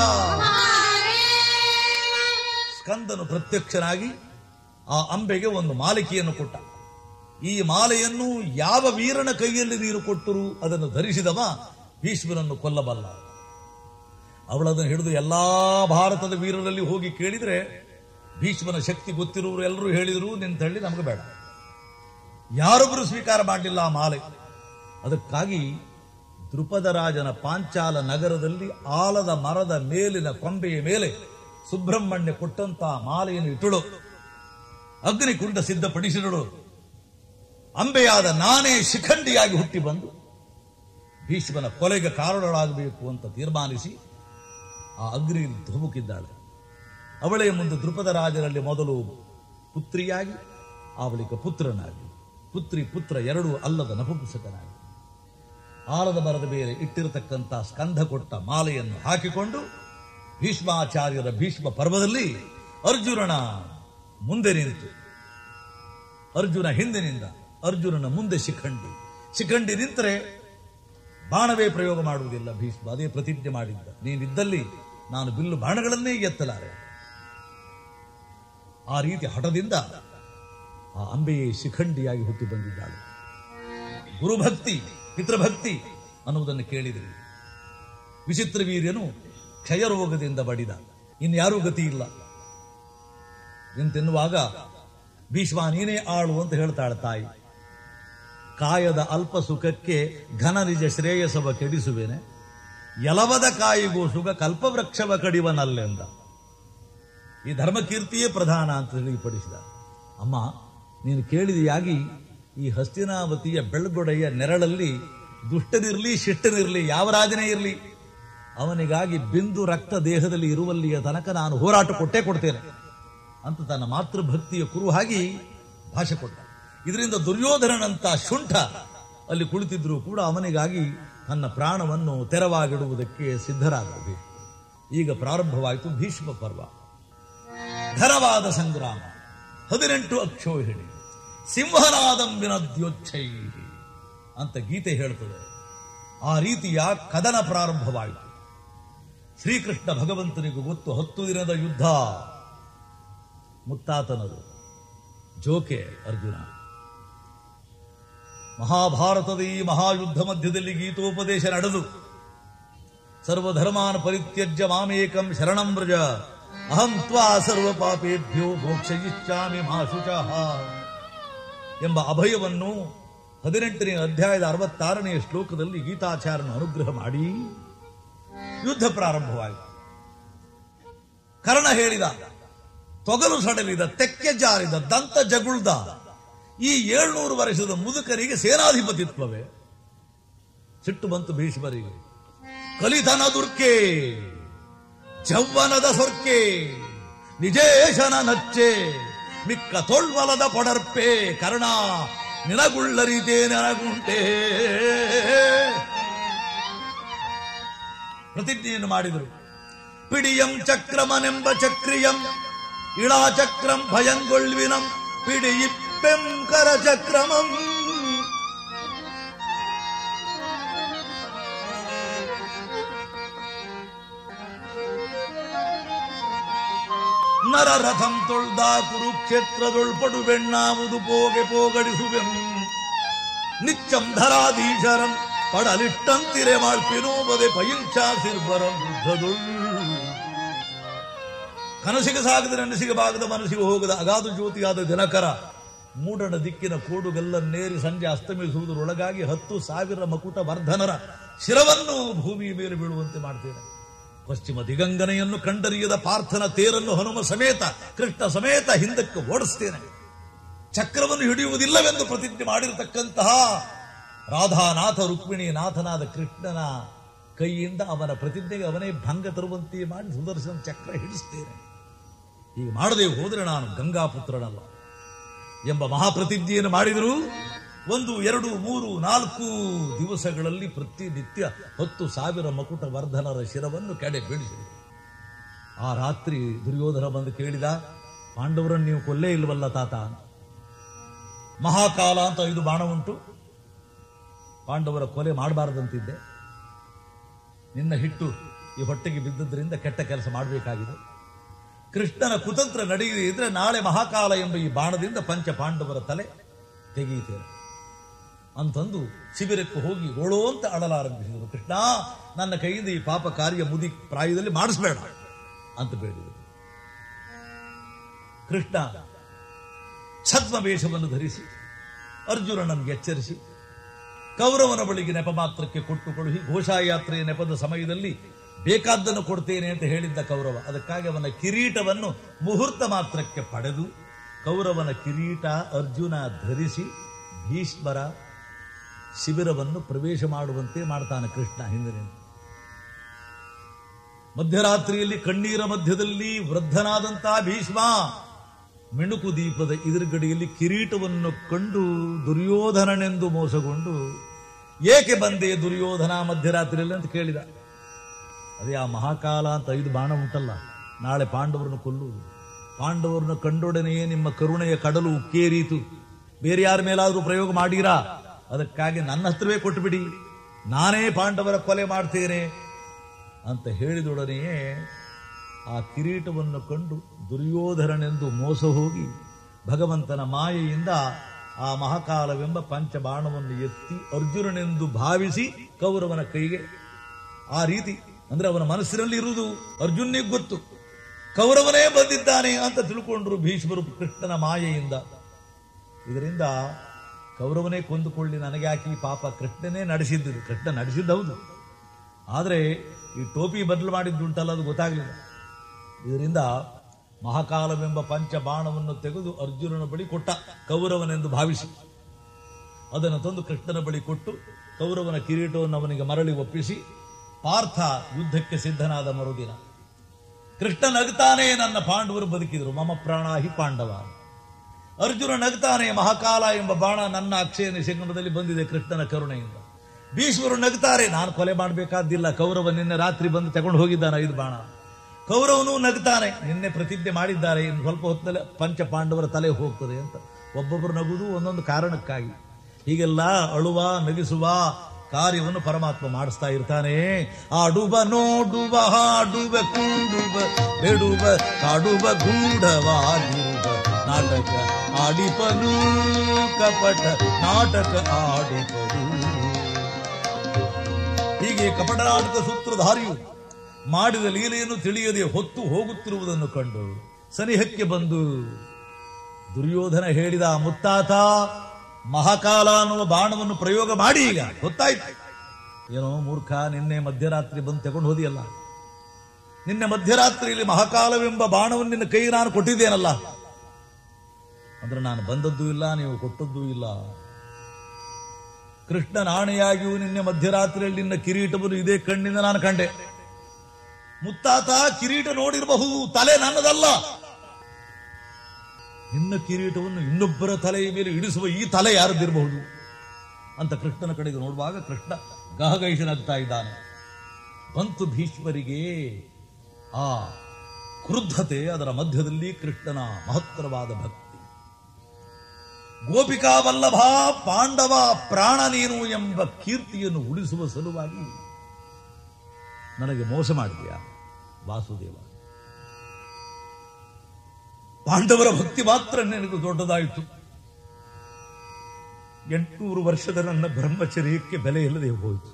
ಸ್ಕಂದನು ಪ್ರತ್ಯಕ್ಷನಾಗಿ ಆ ಅಂಬೆಗೆ ಒಂದು ಮಾಲಿಕೆಯನ್ನು ಕೊಟ್ಟ ಈ ಮಾಲೆಯನ್ನು ಯಾವ ವೀರನ ಕೈಯಲ್ಲಿ ನೀರು ಕೊಟ್ಟರು ಅದನ್ನು ಧರಿಸಿದವ ಭೀಷ್ಮನನ್ನು ಕೊಲ್ಲಬಲ್ಲ ಅವಳದನ್ನು ಹಿಡಿದು ಎಲ್ಲಾ ಭಾರತದ ವೀರರಲ್ಲಿ ಹೋಗಿ ಕೇಳಿದ್ರೆ ಭೀಷ್ಮನ ಶಕ್ತಿ ಗೊತ್ತಿರುವವರು ಎಲ್ಲರೂ ಹೇಳಿದರು ನಿನ್ನ ತಳ್ಳಿ ನಮಗೆ ಬೇಡ ಯಾರೊಬ್ಬರು ಸ್ವೀಕಾರ ಮಾಡಲಿಲ್ಲ ಆ ಮಾಲೆ ಅದಕ್ಕಾಗಿ ದೃಪದ ರಾಜನ ಪಾಂಚಾಲ ನಗರದಲ್ಲಿ ಆಲದ ಮರದ ಮೇಲಿನ ಕೊಂಬೆಯ ಮೇಲೆ ಸುಬ್ರಹ್ಮಣ್ಯ ಕೊಟ್ಟಂತ ಮಾಲೆಯನ್ನು ಇಟ್ಟಳು ಅಗ್ನಿಕುಂಡ ಸಿದ್ಧಪಡಿಸಿದಳು ಅಂಬೆಯಾದ ನಾನೇ ಶಿಖಂಡಿಯಾಗಿ ಹುಟ್ಟಿ ಬಂದು ಭೀಷ್ಮನ ಕೊಲೆಗೆ ಕಾರಣಳಾಗಬೇಕು ಅಂತ ತೀರ್ಮಾನಿಸಿ ಆ ಅಗ್ನಿಯಲ್ಲಿ ಧುಮುಕಿದ್ದಾಳೆ ಅವಳೇ ಮುಂದೆ ದೃಪದ ರಾಜರಲ್ಲಿ ಮೊದಲು ಪುತ್ರಿಯಾಗಿ ಆ ಬಳಿಕ ಪುತ್ರನಾಗಿ ಪುತ್ರಿ ಪುತ್ರ ಎರಡೂ ಅಲ್ಲದ ನಪುಂಸಕನಾಗಿ ಆಲದ ಮರದ ಮೇಲೆ ಇಟ್ಟಿರತಕ್ಕಂಥ ಸ್ಕಂಧ ಕೊಟ್ಟ ಮಾಲೆಯನ್ನು ಹಾಕಿಕೊಂಡು ಭೀಷ್ಮಾಚಾರ್ಯರ ಭೀಷ್ಮ ಪರ್ವದಲ್ಲಿ ಅರ್ಜುನನ ಮುಂದೆ ನಿಂತು ಅರ್ಜುನ ಹಿಂದಿನಿಂದ ಅರ್ಜುನನ ಮುಂದೆ ಶಿಖಂಡಿ ಶಿಖಂಡಿ ನಿಂತರೆ ಬಾಣವೇ ಪ್ರಯೋಗ ಮಾಡುವುದಿಲ್ಲ ಭೀಷ್ಮ ಅದೇ ಪ್ರತಿಜ್ಞೆ ಮಾಡಿದ್ದ ನೀನಿದ್ದಲ್ಲಿ ನಾನು ಬಿಲ್ಲು ಬಾಣಗಳನ್ನೇ ಎತ್ತಲಾರೆ ಆ ರೀತಿ ಹಠದಿಂದ ಆ ಅಂಬೆಯೇ ಶಿಖಂಡಿಯಾಗಿ ಹುಟ್ಟಿ ಬಂದಿದ್ದಾಳೆ ಗುರುಭಕ್ತಿ ಪಿತೃಭಕ್ತಿ ಅನ್ನುವುದನ್ನು ಕೇಳಿದರು ವಿಚಿತ್ರ ವೀರ್ಯನು ಕ್ಷಯರೋಗದಿಂದ ಬಡಿದ ಇನ್ಯಾರೂ ಗತಿ ಇಲ್ಲ ಎಂತೆನ್ನುವಾಗ ಭೀಷ್ಮ ನೀನೇ ಆಳು ಅಂತ ಹೇಳ್ತಾಳೆ ತಾಯಿ ಕಾಯದ ಅಲ್ಪ ಸುಖಕ್ಕೆ ಘನ ನಿಜ ಶ್ರೇಯಸವ ಕೆಡಿಸುವೇನೆ ಎಲವದ ಕಾಯಿಗೂ ಸುಖ ಕಲ್ಪವೃಕ್ಷವ ಕಡಿವನಲ್ಲೆಂದ ಈ ಧರ್ಮಕೀರ್ತಿಯೇ ಪ್ರಧಾನ ಅಂತ ತಿಳಿಪಡಿಸಿದ ಅಮ್ಮ ನೀನು ಕೇಳಿದೆಯಾಗಿ ಈ ಹಸ್ತಿನಾವತಿಯ ಬೆಳ್ಗೊಡೆಯ ನೆರಳಲ್ಲಿ ದುಷ್ಟನಿರ್ಲಿ ಶಿಷ್ಟನಿರ್ಲಿ ಯಾವ ರಾಜನೇ ಇರಲಿ ಅವನಿಗಾಗಿ ಬಿಂದು ರಕ್ತ ದೇಹದಲ್ಲಿ ಇರುವಲ್ಲಿಯ ತನಕ ನಾನು ಹೋರಾಟ ಕೊಟ್ಟೇ ಕೊಡ್ತೇನೆ ಅಂತ ತನ್ನ ಮಾತೃಭಕ್ತಿಯ ಕುರುಹಾಗಿ ಭಾಷೆ ಕೊಟ್ಟ ಇದರಿಂದ ದುರ್ಯೋಧನನಂತ ಶುಂಠ ಅಲ್ಲಿ ಕುಳಿತಿದ್ರು ಕೂಡ ಅವನಿಗಾಗಿ ತನ್ನ ಪ್ರಾಣವನ್ನು ತೆರವಾಗಿಡುವುದಕ್ಕೆ ಸಿದ್ಧರಾಗಬೇಕು ಈಗ ಪ್ರಾರಂಭವಾಯಿತು ಭೀಷ್ಮ ಪರ್ವ ಘರವಾದ ಸಂಗ್ರಾಮ ಹದಿನೆಂಟು ಅಕ್ಷೋಹಿಣಿ ಸಿಂಹನಾದಂಬಿನ ದ್ಯೋಚ್ಛೈ ಅಂತ ಗೀತೆ ಹೇಳ್ತದೆ ಆ ರೀತಿಯ ಕದನ ಪ್ರಾರಂಭವಾಯಿತು ಶ್ರೀಕೃಷ್ಣ ಭಗವಂತನಿಗೂ ಗೊತ್ತು ಹತ್ತು ದಿನದ ಯುದ್ಧ ಮುತ್ತಾತನದು ಜೋಕೆ ಅರ್ಜುನ ಮಹಾಭಾರತದ ಈ ಮಹಾಯುದ್ಧ ಮಧ್ಯದಲ್ಲಿ ಗೀತೋಪದೇಶ ನಡೆದು ಸರ್ವಧರ್ಮಾನ್ ಪರಿತ್ಯಜ್ಯ ಮಾಮೇಕಂ ಶರಣಂ ವ್ರಜ ಅಹಂ ತ್ವಾ ಸರ್ವ ಪಾಪೇಭ್ಯೋ ಮೋಕ್ಷಯಿಷ್ಯಾಮಿ ಮಾಶುಚಃ ಎಂಬ ಅಭಯವನ್ನು ಹದಿನೆಂಟನೇ ಅಧ್ಯಾಯದ ಅರವತ್ತಾರನೆಯ ಶ್ಲೋಕದಲ್ಲಿ ಗೀತಾಚಾರ್ಯನ ಅನುಗ್ರಹ ಮಾಡಿ ಯುದ್ಧ ಪ್ರಾರಂಭವಾಯಿತು ಕರ್ಣ ಹೇಳಿದ ತೊಗಲು ಸಡಲಿದ ತೆಕ್ಕೆ ಜಾರಿದ ದಂತ ಜಗುಳ್ದ ಈ ಏಳ್ನೂರು ವರ್ಷದ ಮುದುಕರಿಗೆ ಸೇನಾಧಿಪತಿತ್ವವೇ ಸಿಟ್ಟು ಬಂತು ಭೀಷ್ಮರಿಗೆ ಕಲಿತನ ದುರ್ಕೆ ಜವ್ವನದ ಸೊರ್ಕೆ ನಿಜೇಶನ ನಚ್ಚೆ ಮಿಕ್ಕ ತೊಳ್ವಲದ ಕೊಡರ್ಪೆ ಕರ್ಣ ನಿನಗುಳ್ಳರಿತೇ ನನಗುಂಟೆ ಪ್ರತಿಜ್ಞೆಯನ್ನು ಮಾಡಿದರು ಪಿಡಿಯಂ ಚಕ್ರಮನೆಂಬ ಚಕ್ರಿಯಂ ಇಳಾ ಚಕ್ರಂ ಭಯಂಗೊಳ್ವಿನಂ ಪಿಡಿಯಿಪ್ಪೆಂ ಕರ ಚಕ್ರಮಂ ನರರಥಂ ತೊಳ್ದ ಕುರುಕ್ಷೇತ್ರದೊಳ್ಪಡು ಬೆಣ್ಣಾವುದು ಪೋಗೆ ಪೋಗಡಿಸುವೆಂ ನಿಚ್ಚಂ ಧರಾಧೀಶರಂ ಪಡಲಿಟ್ಟಂತಿರೆ ಮಾಡ್ಪಿನೋಬದೆ ಪಯಿಂಚಾಸಿರ್ಬರಂ ಯುದ್ಧದುಳ್ ಕನಸಿಗೆ ಸಾಗದ ನೆನಸಿಗೆ ಬಾಗದ ಮನಸ್ಸಿಗೆ ಹೋಗದ ಅಗಾಧ ಜ್ಯೋತಿಯಾದ ದಿನಕರ ಮೂಡಣ ದಿಕ್ಕಿನ ಕೋಡುಗಲ್ಲನ್ನೇರಿ ಸಂಜೆ ಅಸ್ತಮಿಸುವುದರೊಳಗಾಗಿ ಹತ್ತು ಸಾವಿರ ಮಕುಟ ವರ್ಧನರ ಶಿರವನ್ನು ಭೂಮಿಯ ಮೇಲೆ ಬೀಳುವಂತೆ ಮಾಡ್ತೇನೆ ಪಶ್ಚಿಮ ದಿಗಂಗನೆಯನ್ನು ಕಂಡರಿಯದ ಪಾರ್ಥನ ತೇರನ್ನು ಹನುಮ ಸಮೇತ ಕೃಷ್ಣ ಸಮೇತ ಹಿಂದಕ್ಕೆ ಓಡಿಸ್ತೇನೆ ಚಕ್ರವನ್ನು ಹಿಡಿಯುವುದಿಲ್ಲವೆಂದು ಪ್ರತಿಜ್ಞೆ ಮಾಡಿರತಕ್ಕಂತಹ ರಾಧಾನಾಥ ರುಕ್ಮಿಣಿ ನಾಥನಾದ ಕೃಷ್ಣನ ಕೈಯಿಂದ ಅವನ ಪ್ರತಿಜ್ಞೆಗೆ ಅವನೇ ಭಂಗ ತರುವಂತೆ ಮಾಡಿ ಸುದರ್ಶನ ಚಕ್ರ ಹಿಡಿಸ್ತೇನೆ ಹೀಗೆ ಮಾಡದೆ ಹೋದರೆ ನಾನು ಗಂಗಾಪುತ್ರನಲ್ಲ ಎಂಬ ಮಹಾಪ್ರತಿಜ್ಞೆಯನ್ನು ಮಾಡಿದರು ಒಂದು ಎರಡು ಮೂರು ನಾಲ್ಕು ದಿವಸಗಳಲ್ಲಿ ಪ್ರತಿನಿತ್ಯ ಹತ್ತು ಸಾವಿರ ಮಕುಟ ವರ್ಧನರ ಶಿರವನ್ನು ಕೆಡೆ ಬೀಳಿಸಿದರು ಆ ರಾತ್ರಿ ದುರ್ಯೋಧನ ಬಂದು ಕೇಳಿದ ಪಾಂಡವರನ್ನು ನೀವು ಕೊಲ್ಲೇ ಇಲ್ವಲ್ಲ ತಾತ ಮಹಾಕಾಲ ಅಂತ ಐದು ಬಾಣ ಉಂಟು ಪಾಂಡವರ ಕೊಲೆ ಮಾಡಬಾರದಂತಿದ್ದೆ ನಿನ್ನ ಹಿಟ್ಟು ಈ ಹೊಟ್ಟೆಗೆ ಬಿದ್ದದ್ರಿಂದ ಕೆಟ್ಟ ಕೆಲಸ ಮಾಡಬೇಕಾಗಿದೆ ಕೃಷ್ಣನ ಕುತಂತ್ರ ನಡೆಯದೇ ಇದ್ರೆ ನಾಳೆ ಮಹಾಕಾಲ ಎಂಬ ಈ ಬಾಣದಿಂದ ಪಂಚ ಪಾಂಡವರ ತಲೆ ತೆಗೆಯುತ್ತೇನೆ ಅಂತಂದು ಶಿಬಿರಕ್ಕೆ ಹೋಗಿ ಓಳೋ ಅಂತ ಅಳಲಾರಂಭಿಸಿದರು ಕೃಷ್ಣ ನನ್ನ ಕೈಯಿಂದ ಈ ಪಾಪ ಕಾರ್ಯ ಮುದಿ ಪ್ರಾಯದಲ್ಲಿ ಮಾಡಿಸ್ಬೇಡ ಅಂತ ಬೇಡಿದರು ಕೃಷ್ಣ ಛದ್ಮ ವೇಷವನ್ನು ಧರಿಸಿ ಅರ್ಜುನನನ್ನು ಎಚ್ಚರಿಸಿ ಕೌರವನ ಬಳಿಗೆ ನೆಪ ಮಾತ್ರಕ್ಕೆ ಕೊಟ್ಟು ಕಳುಹಿ ಘೋಷಾಯಾತ್ರೆಯ ನೆಪದ ಸಮಯದಲ್ಲಿ ಬೇಕಾದ್ದನ್ನು ಕೊಡ್ತೇನೆ ಅಂತ ಹೇಳಿದ್ದ ಕೌರವ ಅದಕ್ಕಾಗಿ ಅವನ ಕಿರೀಟವನ್ನು ಮುಹೂರ್ತ ಮಾತ್ರಕ್ಕೆ ಪಡೆದು ಕೌರವನ ಕಿರೀಟ ಅರ್ಜುನ ಧರಿಸಿ ಭೀಷ್ಮರ ಶಿಬಿರವನ್ನು ಪ್ರವೇಶ ಮಾಡುವಂತೆ ಮಾಡ್ತಾನೆ ಕೃಷ್ಣ ಹಿಂದಿನಿಂದ ಮಧ್ಯರಾತ್ರಿಯಲ್ಲಿ ಕಣ್ಣೀರ ಮಧ್ಯದಲ್ಲಿ ವೃದ್ಧನಾದಂತಹ ಭೀಷ್ಮ ಮಿಣುಕು ದೀಪದ ಎದುರುಗಡೆಯಲ್ಲಿ ಕಿರೀಟವನ್ನು ಕಂಡು ದುರ್ಯೋಧನನೆಂದು ಮೋಸಗೊಂಡು ಏಕೆ ಬಂದೆ ದುರ್ಯೋಧನ ಮಧ್ಯರಾತ್ರಿಯಲ್ಲಿ ಅಂತ ಕೇಳಿದ ಅದೇ ಆ ಮಹಾಕಾಲ ಅಂತ ಐದು ಬಾಣ ಉಂಟಲ್ಲ ನಾಳೆ ಪಾಂಡವರನ್ನು ಕೊಲ್ಲುವುದು ಪಾಂಡವರನ್ನು ಕಂಡೊಡನೆಯೇ ನಿಮ್ಮ ಕರುಣೆಯ ಕಡಲು ಉಕ್ಕೇರೀತು ಬೇರೆ ಯಾರ ಮೇಲಾದರೂ ಪ್ರಯೋಗ ಮಾಡೀರಾ ಅದಕ್ಕಾಗಿ ನನ್ನ ಹತ್ರವೇ ಕೊಟ್ಟುಬಿಡಿ ನಾನೇ ಪಾಂಡವರ ಕೊಲೆ ಮಾಡ್ತೇನೆ ಅಂತ ಹೇಳಿದೊಡನೆಯೇ ಆ ಕಿರೀಟವನ್ನು ಕಂಡು ದುರ್ಯೋಧನನೆಂದು ಮೋಸ ಹೋಗಿ ಭಗವಂತನ ಮಾಯೆಯಿಂದ ಆ ಮಹಾಕಾಲವೆಂಬ ಪಂಚಬಾಣವನ್ನು ಎತ್ತಿ ಅರ್ಜುನನೆಂದು ಭಾವಿಸಿ ಕೌರವನ ಕೈಗೆ ಆ ರೀತಿ ಅಂದ್ರೆ ಅವನ ಮನಸ್ಸಿನಲ್ಲಿ ಇರುವುದು ಅರ್ಜುನಿಗೆ ಗೊತ್ತು ಕೌರವನೇ ಬಂದಿದ್ದಾನೆ ಅಂತ ತಿಳ್ಕೊಂಡ್ರು ಭೀಷ್ಮರು ಕೃಷ್ಣನ ಮಾಯೆಯಿಂದ ಇದರಿಂದ ಕೌರವನೇ ಕೊಂದುಕೊಳ್ಳಿ ನನಗೆ ಯಾಕೆ ಈ ಪಾಪ ಕೃಷ್ಣನೇ ನಡೆಸಿದ್ದು ಕೃಷ್ಣ ನಡೆಸಿದ್ದೌದು ಆದರೆ ಈ ಟೋಪಿ ಬದಲು ಮಾಡಿದ್ದುಂಟಲ್ಲ ಅದು ಗೊತ್ತಾಗಲಿಲ್ಲ ಇದರಿಂದ ಮಹಾಕಾಲವೆಂಬ ಪಂಚ ಬಾಣವನ್ನು ತೆಗೆದು ಅರ್ಜುನನ ಬಳಿ ಕೊಟ್ಟ ಕೌರವನೆಂದು ಭಾವಿಸಿ ಅದನ್ನು ತಂದು ಕೃಷ್ಣನ ಬಳಿ ಕೊಟ್ಟು ಕೌರವನ ಕಿರೀಟವನ್ನು ಅವನಿಗೆ ಮರಳಿ ಒಪ್ಪಿಸಿ ಪಾರ್ಥ ಯುದ್ಧಕ್ಕೆ ಸಿದ್ಧನಾದ ಮರುದಿನ ಕೃಷ್ಣ ನಗ್ತಾನೆ ನನ್ನ ಪಾಂಡವರು ಬದುಕಿದರು ಮಮ ಪ್ರಾಣಾಹಿ ಪಾಂಡವ ಅರ್ಜುನ ನಗ್ತಾನೆ ಮಹಾಕಾಲ ಎಂಬ ಬಾಣ ನನ್ನ ಅಕ್ಷಯ ನಿಶಂಗಮದಲ್ಲಿ ಬಂದಿದೆ ಕೃಷ್ಣನ ಕರುಣೆಯಿಂದ ಭೀಷ್ಮರು ನಗ್ತಾರೆ ನಾನು ಕೊಲೆ ಮಾಡಬೇಕಾದ್ದಿಲ್ಲ ಕೌರವ ನಿನ್ನೆ ರಾತ್ರಿ ಬಂದು ತಗೊಂಡು ಹೋಗಿದ್ದಾನೆ ಐದು ಬಾಣ ಕೌರವನು ನಗ್ತಾನೆ ನಿನ್ನೆ ಪ್ರತಿಜ್ಞೆ ಮಾಡಿದ್ದಾರೆ ಇನ್ನು ಸ್ವಲ್ಪ ಹೊತ್ತಲ್ಲಿ ಪಂಚ ಪಾಂಡವರ ತಲೆ ಹೋಗ್ತದೆ ಅಂತ ಒಬ್ಬೊಬ್ಬರು ನಗುವುದು ಒಂದೊಂದು ಕಾರಣಕ್ಕಾಗಿ ಹೀಗೆಲ್ಲ ಅಳುವ ನಗಿಸುವ ಕಾರ್ಯವನ್ನು ಪರಮಾತ್ಮ ಮಾಡಿಸ್ತಾ ಇರ್ತಾನೆ ಆಡುವ ನೋಡುವ ಹಾಡುವ ಕೂಡುವ ಬೆಡುವ ಕಾಡುವ ಗೂಢವಾಗಿರುವ ನಾಟಕ ಆಡಿಪನು ಕಪಟ ನಾಟಕ ಆಡಿಪನು ಹೀಗೆ ಕಪಟ ನಾಟಕ ಸೂತ್ರಧಾರಿಯು ಮಾಡಿದ ಲೀಲೆಯನ್ನು ತಿಳಿಯದೆ ಹೊತ್ತು ಹೋಗುತ್ತಿರುವುದನ್ನು ಕಂಡು ಸನಿಹಕ್ಕೆ ಬಂದು ದುರ್ಯೋಧನ ಹೇಳಿದ ಮುತ್ತಾತ ಮಹಾಕಾಲ ಅನ್ನುವ ಬಾಣವನ್ನು ಪ್ರಯೋಗ ಮಾಡಿ ಈಗ ಗೊತ್ತಾಯ್ತು ಏನೋ ಮೂರ್ಖ ನಿನ್ನೆ ಮಧ್ಯರಾತ್ರಿ ಬಂದು ತಗೊಂಡು ಹೋದಿಯಲ್ಲ ನಿನ್ನೆ ಮಧ್ಯರಾತ್ರಿಯಲ್ಲಿ ಮಹಾಕಾಲವೆಂಬ ಬಾಣವನ್ನು ನಿನ್ನ ಕೈ ನಾನು ಕೊಟ್ಟಿದ್ದೇನಲ್ಲ ಅಂದ್ರೆ ನಾನು ಬಂದದ್ದೂ ಇಲ್ಲ ನೀವು ಕೊಟ್ಟದ್ದೂ ಇಲ್ಲ ಕೃಷ್ಣ ನಾಣೆಯಾಗಿಯೂ ನಿನ್ನೆ ಮಧ್ಯರಾತ್ರಿಯಲ್ಲಿ ನಿನ್ನ ಕಿರೀಟವನ್ನು ಇದೇ ಕಣ್ಣಿಂದ ನಾನು ಕಂಡೆ ಮುತ್ತಾತ ಕಿರೀಟ ನೋಡಿರಬಹುದು ತಲೆ ನನ್ನದಲ್ಲ ನಿನ್ನ ಕಿರೀಟವನ್ನು ಇನ್ನೊಬ್ಬರ ತಲೆಯ ಮೇಲೆ ಇಡಿಸುವ ಈ ತಲೆ ಯಾರದಿರಬಹುದು ಅಂತ ಕೃಷ್ಣನ ಕಡೆಗೆ ನೋಡುವಾಗ ಕೃಷ್ಣ ಗಹಗೈಷನಾಗ್ತಾ ಇದ್ದಾನೆ ಬಂತು ಭೀಷ್ಮರಿಗೆ ಆ ಕ್ರುದ್ಧತೆ ಅದರ ಮಧ್ಯದಲ್ಲಿ ಕೃಷ್ಣನ ಮಹತ್ತರವಾದ ಭಕ್ತಿ ಗೋಪಿಕಾ ವಲ್ಲಭ ಪಾಂಡವ ಪ್ರಾಣ ನೀನು ಎಂಬ ಕೀರ್ತಿಯನ್ನು ಉಳಿಸುವ ಸಲುವಾಗಿ ನನಗೆ ಮೋಸ ಮಾಡಿದೆಯಾ ವಾಸುದೇವ ಪಾಂಡವರ ಭಕ್ತಿ ಮಾತ್ರ ನಿನಗೆ ದೊಡ್ಡದಾಯಿತು ಎಂಟುನೂರು ವರ್ಷದ ನನ್ನ ಬ್ರಹ್ಮಚರ್ಯಕ್ಕೆ ಬೆಲೆ ಇಲ್ಲದೆ ಹೋಯಿತು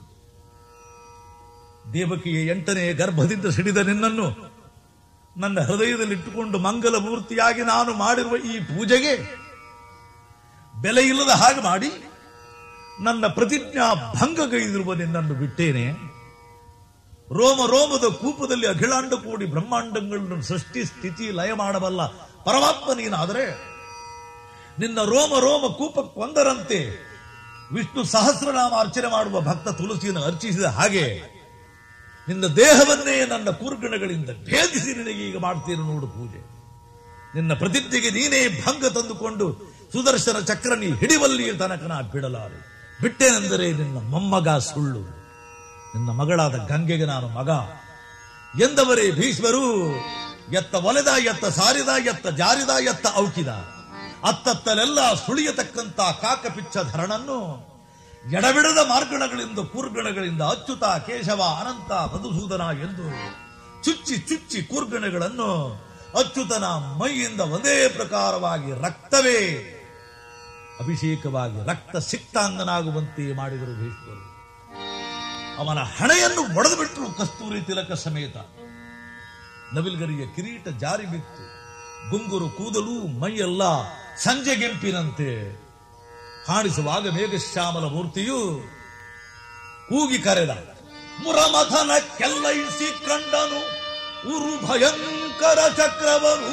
ದೇವಕಿಯ ಎಂಟನೇ ಗರ್ಭದಿಂದ ಸಿಡಿದ ನಿನ್ನನ್ನು ನನ್ನ ಹೃದಯದಲ್ಲಿಟ್ಟುಕೊಂಡು ಮಂಗಲ ಮೂರ್ತಿಯಾಗಿ ನಾನು ಮಾಡಿರುವ ಈ ಪೂಜೆಗೆ ಬೆಲೆ ಇಲ್ಲದ ಹಾಗೆ ಮಾಡಿ ನನ್ನ ಪ್ರತಿಜ್ಞಾ ಭಂಗಗೈದಿರುವ ನಿನ್ನನ್ನು ಬಿಟ್ಟೇನೆ ರೋಮ ರೋಮದ ಕೂಪದಲ್ಲಿ ಅಖಿಲಾಂಡ ಕೂಡಿ ಬ್ರಹ್ಮಾಂಡಗಳನ್ನು ಸೃಷ್ಟಿ ಸ್ಥಿತಿ ಲಯ ಮಾಡಬಲ್ಲ ಪರಮಾತ್ಮ ನೀನಾದರೆ ನಿನ್ನ ರೋಮ ರೋಮ ಕೂಪಕ್ಕೊಂದರಂತೆ ವಿಷ್ಣು ಸಹಸ್ರನಾಮ ಅರ್ಚನೆ ಮಾಡುವ ಭಕ್ತ ತುಳಸಿಯನ್ನು ಅರ್ಚಿಸಿದ ಹಾಗೆ ನಿನ್ನ ದೇಹವನ್ನೇ ನನ್ನ ಕೂರ್ಗಣಗಳಿಂದ ಭೇದಿಸಿ ನಿನಗೆ ಈಗ ಮಾಡ್ತೀರ ನೋಡು ಪೂಜೆ ನಿನ್ನ ಪ್ರತಿಜ್ಞೆಗೆ ನೀನೇ ಭಂಗ ತಂದುಕೊಂಡು ಸುದರ್ಶನ ಚಕ್ರ ನೀ ಹಿಡಿವಲ್ಲಿಯ ತನಕ ನಾ ಬಿಡಲಾರೆ ಬಿಟ್ಟೇನೆಂದರೆ ನಿನ್ನ ಮೊಮ್ಮಗ ಸುಳ್ಳು ನಿನ್ನ ಮಗಳಾದ ಗಂಗೆಗೆ ನಾನು ಮಗ ಎಂದವರೇ ಭೀಷ್ಮರು ಎತ್ತ ಒಲೆದ ಎತ್ತ ಸಾರಿದ ಎತ್ತ ಜಾರಿದ ಎತ್ತ ಔಕಿದ ಅತ್ತತ್ತಲೆಲ್ಲ ಸುಳಿಯತಕ್ಕಂತ ಕಾಕಪಿಚ್ಚ ಧರಣನ್ನು ಎಡಬಿಡದ ಮಾರ್ಗಣಗಳಿಂದ ಕೂರ್ಗಣಗಳಿಂದ ಅಚ್ಯುತ ಕೇಶವ ಅನಂತ ಮಧುಸೂದನ ಎಂದು ಚುಚ್ಚಿ ಚುಚ್ಚಿ ಕೂರ್ಗಣಗಳನ್ನು ಅಚ್ಯುತನ ಮೈಯಿಂದ ಒಂದೇ ಪ್ರಕಾರವಾಗಿ ರಕ್ತವೇ ಅಭಿಷೇಕವಾಗಿ ರಕ್ತ ಸಿಕ್ತಾಂಗನಾಗುವಂತೆ ಮಾಡಿದರು ಭೀಷ್ಮರು ಅವನ ಹಣೆಯನ್ನು ಒಡೆದು ಬಿಟ್ಟರು ಕಸ್ತೂರಿ ತಿಲಕ ಸಮೇತ ನವಿಲ್ಗರಿಯ ಕಿರೀಟ ಜಾರಿ ಬಿತ್ತು ಗುಂಗುರು ಕೂದಲು ಮೈಯೆಲ್ಲ ಸಂಜೆಗೆಂಪಿನಂತೆ ಕಾಣಿಸುವಾಗ ಮೇಘಶ್ಯಾಮಲ ಮೂರ್ತಿಯು ಕೂಗಿ ಕರೆದ ಮುರಮಥನ ಕೆಲ್ಲೈಸಿ ಕಂಡನು ಉರು ಭಯಂಕರ ಚಕ್ರವನು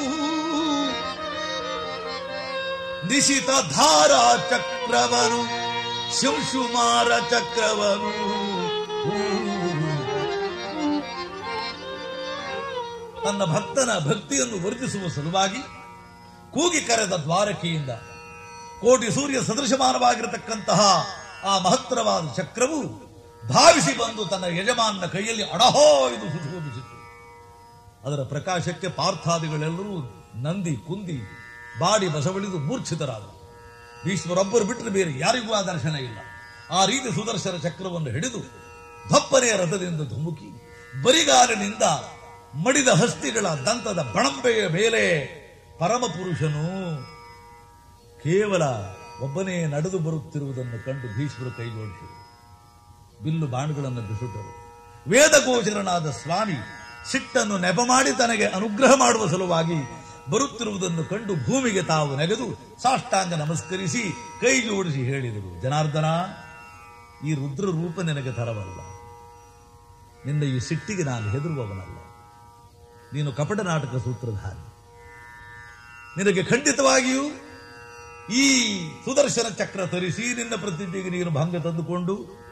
ನಿಶಿತ ಧಾರ ಚಕ್ರವನು ಶಿಂಶುಮಾರ ಚಕ್ರವನು ತನ್ನ ಭಕ್ತನ ಭಕ್ತಿಯನ್ನು ವರ್ಧಿಸುವ ಸಲುವಾಗಿ ಕೂಗಿ ಕರೆದ ದ್ವಾರಕೆಯಿಂದ ಕೋಟಿ ಸೂರ್ಯ ಸದೃಶಮಾನವಾಗಿರತಕ್ಕಂತಹ ಆ ಮಹತ್ತರವಾದ ಚಕ್ರವು ಧಾವಿಸಿ ಬಂದು ತನ್ನ ಯಜಮಾನನ ಕೈಯಲ್ಲಿ ಅಡಹೋ ಇದು ಸುಶೋಭಿಸಿತು ಅದರ ಪ್ರಕಾಶಕ್ಕೆ ಪಾರ್ಥಾದಿಗಳೆಲ್ಲರೂ ನಂದಿ ಕುಂದಿ ಬಾಡಿ ಬಸವಳಿದು ಮೂರ್ಛಿತರಾದರು ಭೀಷ್ಮರೊಬ್ಬರು ಬಿಟ್ಟರೆ ಬೇರೆ ಯಾರಿಗೂ ಆ ದರ್ಶನ ಇಲ್ಲ ಆ ರೀತಿ ಸುದರ್ಶನ ಚಕ್ರವನ್ನು ಹಿಡಿದು ದಪ್ಪನೆಯ ರಥದಿಂದ ಧುಮುಕಿ ಬರಿಗಾಲಿನಿಂದ ಮಡಿದ ಹಸ್ತಿಗಳ ದಂತದ ಬಣಂಬೆಯ ಮೇಲೆ ಪರಮಪುರುಷನು ಕೇವಲ ಒಬ್ಬನೇ ನಡೆದು ಬರುತ್ತಿರುವುದನ್ನು ಕಂಡು ಭೀಷ್ಮರು ಕೈ ಜೋಡಿಸಿದರು ಬಿಲ್ಲು ಬಾಣಗಳನ್ನು ಬಿಸುಟ್ಟರು ವೇದಗೋಚರನಾದ ಸ್ವಾಮಿ ಸಿಟ್ಟನ್ನು ನೆಪ ಮಾಡಿ ತನಗೆ ಅನುಗ್ರಹ ಮಾಡುವ ಸಲುವಾಗಿ ಬರುತ್ತಿರುವುದನ್ನು ಕಂಡು ಭೂಮಿಗೆ ತಾವು ನೆಗೆದು ಸಾಷ್ಟಾಂಗ ನಮಸ್ಕರಿಸಿ ಕೈ ಜೋಡಿಸಿ ಹೇಳಿದರು ಜನಾರ್ದನ ಈ ರುದ್ರ ರೂಪ ನಿನಗೆ ತರವಲ್ಲ ನಿನ್ನ ಈ ಸಿಟ್ಟಿಗೆ ನಾನು ಹೆದರುವವನಲ್ಲ ನೀನು ಕಪಟ ನಾಟಕ ಸೂತ್ರಧಾರಿ ನಿನಗೆ ಖಂಡಿತವಾಗಿಯೂ ಈ ಸುದರ್ಶನ ಚಕ್ರ ತರಿಸಿ ನಿನ್ನ ಪ್ರತಿಜ್ಞೆಗೆ ನೀನು ಭಂಗ ತಂದುಕೊಂಡು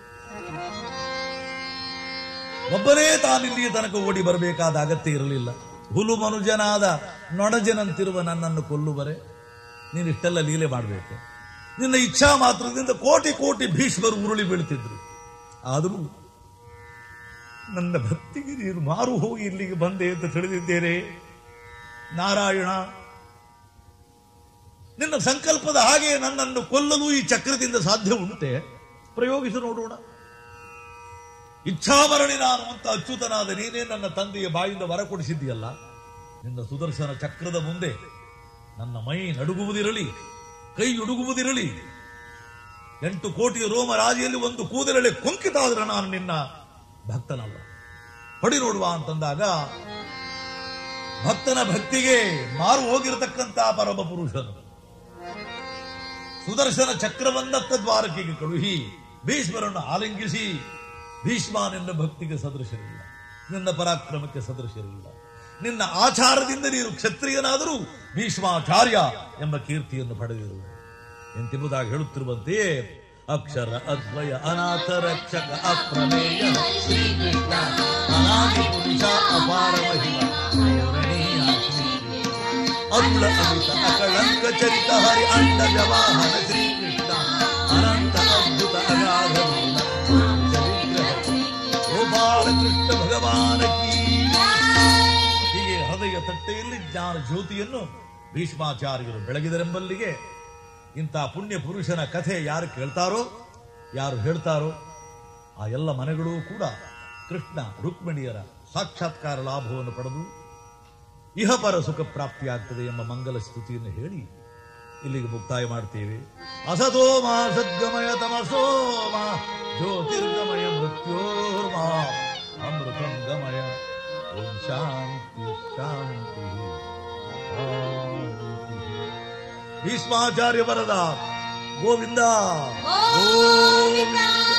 ಒಬ್ಬನೇ ತಾನಿಲ್ಲಿಯ ತನಕ ಓಡಿ ಬರಬೇಕಾದ ಅಗತ್ಯ ಇರಲಿಲ್ಲ ಹುಲು ಮನುಜನಾದ ನೊಣಜನಂತಿರುವ ನನ್ನನ್ನು ಕೊಲ್ಲುವರೆ ನೀನು ಇಷ್ಟೆಲ್ಲ ಲೀಲೆ ಮಾಡಬೇಕು ನಿನ್ನ ಇಚ್ಛಾ ಮಾತ್ರದಿಂದ ಕೋಟಿ ಕೋಟಿ ಭೀಷ್ಮರು ಉರುಳಿ ಬೀಳ್ತಿದ್ರು ಆದರೂ ನನ್ನ ಭಕ್ತಿಗೆ ನೀನು ಮಾರು ಹೋಗಿ ಇಲ್ಲಿಗೆ ಬಂದೆ ಅಂತ ತಿಳಿದಿದ್ದೇನೆ ನಾರಾಯಣ ನಿನ್ನ ಸಂಕಲ್ಪದ ಹಾಗೆ ನನ್ನನ್ನು ಕೊಲ್ಲಲು ಈ ಚಕ್ರದಿಂದ ಸಾಧ್ಯ ಉಂಟೆ ಪ್ರಯೋಗಿಸಿ ನೋಡೋಣ ಇಚ್ಛಾಮರಣಿ ನಾನು ಅಂತ ಅಚ್ಯುತನಾದ ನೀನೇ ನನ್ನ ತಂದೆಯ ಬಾಯಿಂದ ವರ ಕೊಡಿಸಿದ್ದೀಯಲ್ಲ ನಿನ್ನ ಸುದರ್ಶನ ಚಕ್ರದ ಮುಂದೆ ನನ್ನ ಮೈ ನಡುಗುವುದಿರಲಿ ಕೈ ಉಡುಗುವುದಿರಲಿ ಎಂಟು ಕೋಟಿಯ ರೋಮ ರಾಜಿಯಲ್ಲಿ ಒಂದು ಕೂದಲಲ್ಲಿ ಕೊಂಕಿತಾದ್ರೆ ನಾನು ನಿನ್ನ ಭಕ್ತನಲ್ಲ ಹೊಡಿ ನೋಡುವ ಅಂತಂದಾಗ ಭಕ್ತನ ಭಕ್ತಿಗೆ ಮಾರು ಹೋಗಿರತಕ್ಕಂತ ಪರಮ ಪುರುಷನು ಸುದರ್ಶನ ಚಕ್ರವನ್ನತ್ತ ದ್ವಾರಕೆಗೆ ಕಳುಹಿ ಭೀಷ್ಮರನ್ನು ಆಲಿಂಗಿಸಿ ಭೀಷ್ಮ ನಿನ್ನ ಭಕ್ತಿಗೆ ಸದೃಶರಿಲ್ಲ ನಿನ್ನ ಪರಾಕ್ರಮಕ್ಕೆ ಸದೃಶರಿಲ್ಲ ನಿನ್ನ ಆಚಾರದಿಂದ ನೀನು ಕ್ಷತ್ರಿಯನಾದರೂ ಭೀಷ್ಮಾಚಾರ್ಯ ಎಂಬ ಕೀರ್ತಿಯನ್ನು ಪಡೆದಿರು ಎಂತೆಂಬುದಾಗಿ ಹೇಳುತ್ತಿರುವಂತೆಯೇ ಅಕ್ಷರ ಅದ್ವಯ ಅನಾಥ ರಕ್ಷಕ ಅಪ್ರಮೇಯ ಶ್ರೀಕೃಷ್ಣ ಅನಾದಿ ಪುರುಷ ಅಪಾರ ಮಹಿಮ ಪೂರಣೀಯ ಶ್ರೀಕೃಷ್ಣ. ಅರುಳ ಅಮಿತ ಅಕಳಂಕ ಚರಿತ ಹರಿ ಅಂಡ ವ್ಯವಾಹನ ಶ್ರೀಕೃಷ್ಣ ಅನಂತ ಅದ್ಭುತ ಅಗಾಧ ಮೂಲ ವಿಗ್ರಹ ಗೋಪಾಲ ಕೃಷ್ಣ ಭಗವಾನ ಕೀ ಹೀಗೆ ಹೃದಯ ತಟ್ಟೆಯಲ್ಲಿ ಜ್ಞಾನ ಜ್ಯೋತಿಯನ್ನು ಭೀಷ್ಮಾಚಾರ್ಯರು ಬೆಳಗಿದರೆಂಬಲ್ಲಿಗೆ ಇಂಥ ಪುಣ್ಯ ಪುರುಷನ ಕಥೆ ಯಾರು ಕೇಳ್ತಾರೋ ಯಾರು ಹೇಳ್ತಾರೋ ಆ ಎಲ್ಲ ಮನೆಗಳೂ ಕೂಡ ಕೃಷ್ಣ ರುಕ್ಮಿಣಿಯರ ಸಾಕ್ಷಾತ್ಕಾರ ಲಾಭವನ್ನು ಪಡೆದು ಇಹಪರ ಸುಖ ಪ್ರಾಪ್ತಿಯಾಗ್ತದೆ ಎಂಬ ಮಂಗಲ ಸ್ತುತಿಯನ್ನು ಹೇಳಿ ಇಲ್ಲಿಗೆ ಮುಕ್ತಾಯ ಮಾಡ್ತೇವೆ ಅಸತೋ ಮಾ ಸದ್ಗಮಯ ತಮಸೋ ಮಾ ಜ್ಯೋತಿರ್ಗಮಯ ಮೃತ್ಯೋರ್ಮಾ ಅಮೃತಂ ಗಮಯ ಓಂ ಶಾಂತಿ ಶಾಂತಿ ಶಾಂತಿ ಭೀಷ್ಮಾಚಾರ್ಯ ವರದ ಗೋವಿಂದ ಗೋವಿಂದ